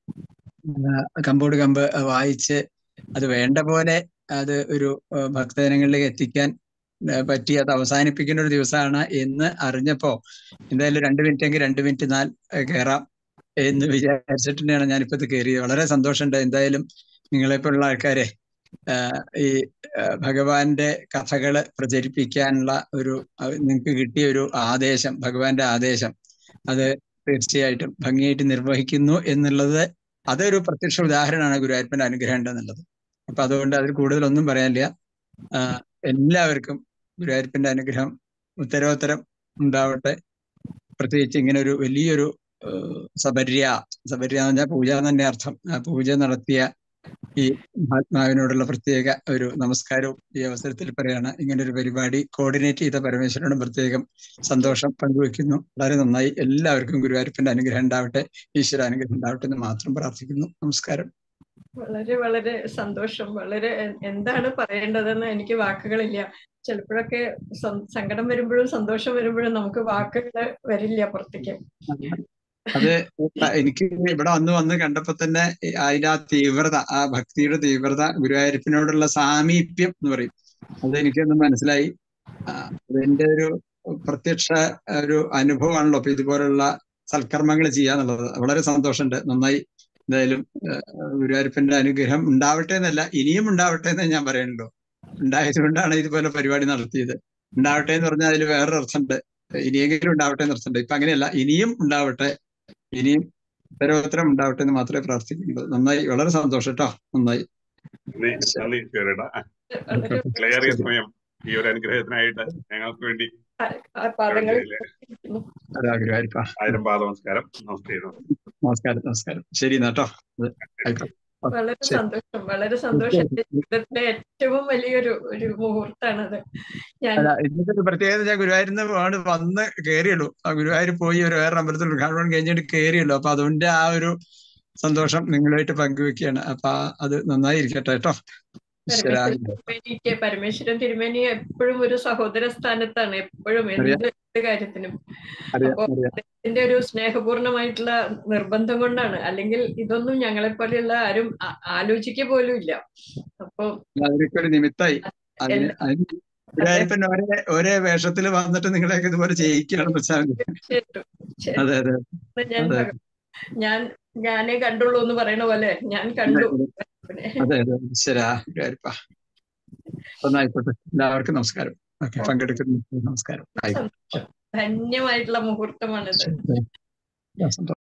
ആ, കമ്പോട് കമ്പ് വായിച്ച് അത് വേണ്ട പോലെ അത് ഒരു ഏഹ്, ഭക്തജനങ്ങളിലേക്ക് എത്തിക്കാൻ ഏഹ്, പറ്റി അത് അവസാനിപ്പിക്കുന്ന ഒരു ദിവസമാണ് എന്ന് അറിഞ്ഞപ്പോ എന്തായാലും രണ്ട് മിനിറ്റ് എങ്കിൽ രണ്ട് മിനിറ്റ് നാൽ ഏഹ്, കയറാം എന്ന് വിചാരിച്ചിട്ട് തന്നെയാണ് ഞാനിപ്പോ ഇത് കയറിയത് വളരെ സന്തോഷമുണ്ട് എന്തായാലും നിങ്ങളെപ്പോലുള്ള ആൾക്കാരെ ആഹ് ഈ ആഹ് ഭഗവാന്റെ കഥകള് പ്രചരിപ്പിക്കാനുള്ള ഒരു അഹ് നിങ്ങൾക്ക് കിട്ടിയ ഒരു ആദേശം ഭഗവാന്റെ ആദേശം അത് തീർച്ചയായിട്ടും ഭംഗിയായിട്ട് നിർവഹിക്കുന്നു എന്നുള്ളത് അതൊരു പ്രത്യക്ഷ ഉദാഹരണമാണ് ഗുരുവായൂരപ്പന്റെ അനുഗ്രഹം ഉണ്ടെന്നുള്ളത് അപ്പൊ അതുകൊണ്ട് അതിൽ കൂടുതലൊന്നും പറയാനില്ല ആഹ് എല്ലാവർക്കും ഗുരുവായൂരപ്പന്റെ അനുഗ്രഹം ഉത്തരോത്തരം ഉണ്ടാവട്ടെ പ്രത്യേകിച്ച് ഇങ്ങനെ ഒരു വലിയൊരു ഏഹ് സബര്യ സബര്യ എന്ന് പറഞ്ഞാൽ പൂജ എന്ന് തന്നെ അർത്ഥം ആ പൂജ നടത്തിയ ഈ മഹാത്മാവിനോടുള്ള പ്രത്യേക ഒരു നമസ്കാരവും ഈ അവസരത്തിൽ പറയാണ് ഇങ്ങനെ ഒരു പരിപാടി കോർഡിനേറ്റ് ചെയ്ത പരമേശ്വരനോടും പ്രത്യേകം സന്തോഷം പങ്കുവെക്കുന്നു വളരെ നന്നായി എല്ലാവർക്കും ഗുരുവായൂരപ്പന്റെ അനുഗ്രഹം ഉണ്ടാവട്ടെ ഈശ്വര അനുഗ്രഹം ഉണ്ടാവട്ടെ എന്ന് മാത്രം പ്രാർത്ഥിക്കുന്നു നമസ്കാരം വളരെ വളരെ സന്തോഷം വളരെ എ- എന്താണ് പറയേണ്ടതെന്ന് എനിക്ക് വാക്കുകളില്ല ചിലപ്പോഴൊക്കെ സം- സങ്കടം വരുമ്പോഴും സന്തോഷം വരുമ്പോഴും നമുക്ക് വാക്കുകൾ വരില്ല പുറത്തേക്ക് അത് എനിക്ക് ഇവിടെ വന്ന് വന്ന് കണ്ടപ്പോ തന്നെ ഈ അതിന്റെ ആ തീവ്രത ആ ഭക്തിയുടെ തീവ്രത ഗുരുവായൂരപ്പനോടുള്ള സാമീപ്യം എന്ന് പറയും അത് എനിക്കൊന്ന് മനസ്സിലായി ആ, അതെന്റെ ഒരു പ്രത്യക്ഷ ഒരു അനുഭവമാണല്ലോ ഇപ്പൊ ഇതുപോലുള്ള സൽക്കർമ്മങ്ങൾ ചെയ്യാന്നുള്ളത് വളരെ സന്തോഷമുണ്ട് നന്നായി എന്തായാലും ഏഹ്, ഗുരുവായൂരപ്പന്റെ അനുഗ്രഹം ഉണ്ടാവട്ടെ എന്നല്ല ഇനിയും ഉണ്ടാവട്ടെ എന്ന് ഞാൻ പറയുന്നുള്ളൂ ഉണ്ടായതുകൊണ്ടാണ് ഇതുപോലെ പരിപാടി നടത്തിയത് ഉണ്ടാവട്ടെ എന്ന് പറഞ്ഞാൽ അതിൽ വേറൊരു അർത്ഥമുണ്ട് ഇനിയെങ്കിലും ഉണ്ടാവട്ടെ എന്ന് അർത്ഥമുണ്ട് ഇപ്പൊ അങ്ങനെയല്ല ഇനിയും ഉണ്ടാവട്ടെ ഇനിയും ഉത്തരോത്തരം ഉണ്ടാവട്ടെ എന്ന് മാത്രമേ പ്രാർത്ഥിക്കുന്നുള്ളൂ നന്നായി വളരെ സന്തോഷം കേട്ടോ നന്നായി നന്ദി നന്ദി ശിവരേട്ട വളരെ വിലയേറിയ സമയം ഈ ഒരു അനുഗ്രഹത്തിനായിട്ട് ഞങ്ങൾക്ക് വേണ്ടി ആ പാദങ്ങൾ ഗുരുവായൂരപ്പ ആയിരം പാദ നമസ്കാരം നമസ്തേ നമസ്കാരം നമസ്കാരം ശരി എന്നാ കേട്ടോ അത് ആയിക്കോട്ടെ. വളരെ ശരി. സന്തോഷം വളരെ സന്തോഷം എന്റെ ജീവിതത്തിലെ ഏറ്റവും വലിയൊരു ഒരു മുഹൂർത്താണത് ഞാൻ അല്ല ഇതിന്റെ ഒരു പ്രത്യേകത ഞാൻ ഗുരുവായൂരിന്ന് ആണ് വന്ന് കയറിയുള്ളൂ ആ ഗുരുവായൂർ പോയി ഒരു വേറെ അമ്പലത്തിൽ ഉദ്ഘാടനം കഴിഞ്ഞിട്ട് കയറിയുള്ളൂ അപ്പൊ അതുകൊണ്ട് ആ ഒരു സന്തോഷം നിങ്ങളുമായിട്ട് പങ്കുവെക്കുകയാണ് അപ്പൊ ആ- അത് നന്നായിരിക്കട്ടെ കേട്ടോ ഈശ്വരാ പരമേശ്വരൻ തിരുമേനിക്ക് പരമേശ്വരൻ തിരുമേനി എപ്പോഴും ഒരു സഹോദര സ്ഥാനത്താണ് എപ്പോഴും എന്ത് എന്ത് കാര്യത്തിനും അറിയാം അപ്പൊ അറിയാം ഇതിന്റെ ഒരു സ്നേഹപൂർണമായിട്ടുള്ള നിർബന്ധം കൊണ്ടാണ് അല്ലെങ്കിൽ ഇതൊന്നും ഞങ്ങളെ പോലെയുള്ള ആരും ആ- ആലോചിക്കുക പോലും ഇല്ല അപ്പൊ അതിനൊക്കെ ഒരു നിമിത്തായി അതിന് എല്ലാ- അതിന് ഗുരുവായൂരപ്പൻ ഒരേ ഒരേ വേഷത്തിൽ വന്നിട്ട് നിങ്ങളെയൊക്കെ ഇതുപോലെ ചെയ്യിക്കുകയാണെന്ന് വെച്ചാൽ മതി തീർച്ചയായിട്ടും തീർച്ചയായിട്ടും അതെ അതെ ഞാൻ അതെ. ഭഗ- ഞാൻ ഞാനേ കണ്ടുള്ളൂ എന്ന് പറയണ പോലെ ഞാൻ കണ്ടു അതെ അതെ ഈശ്വരാ ഗുരുവായൂരപ്പ ഒന്നായിക്കോട്ടെ എല്ലാവർക്കും നമസ്കാരം ഓക്കെ പങ്കെടുക്കുന്നു നമസ്കാരം ആയിക്കോട്ടെ സന്തോഷം ധന്യമായിട്ടുള്ള മുഹൂർത്തമാണിത് സന്തോഷം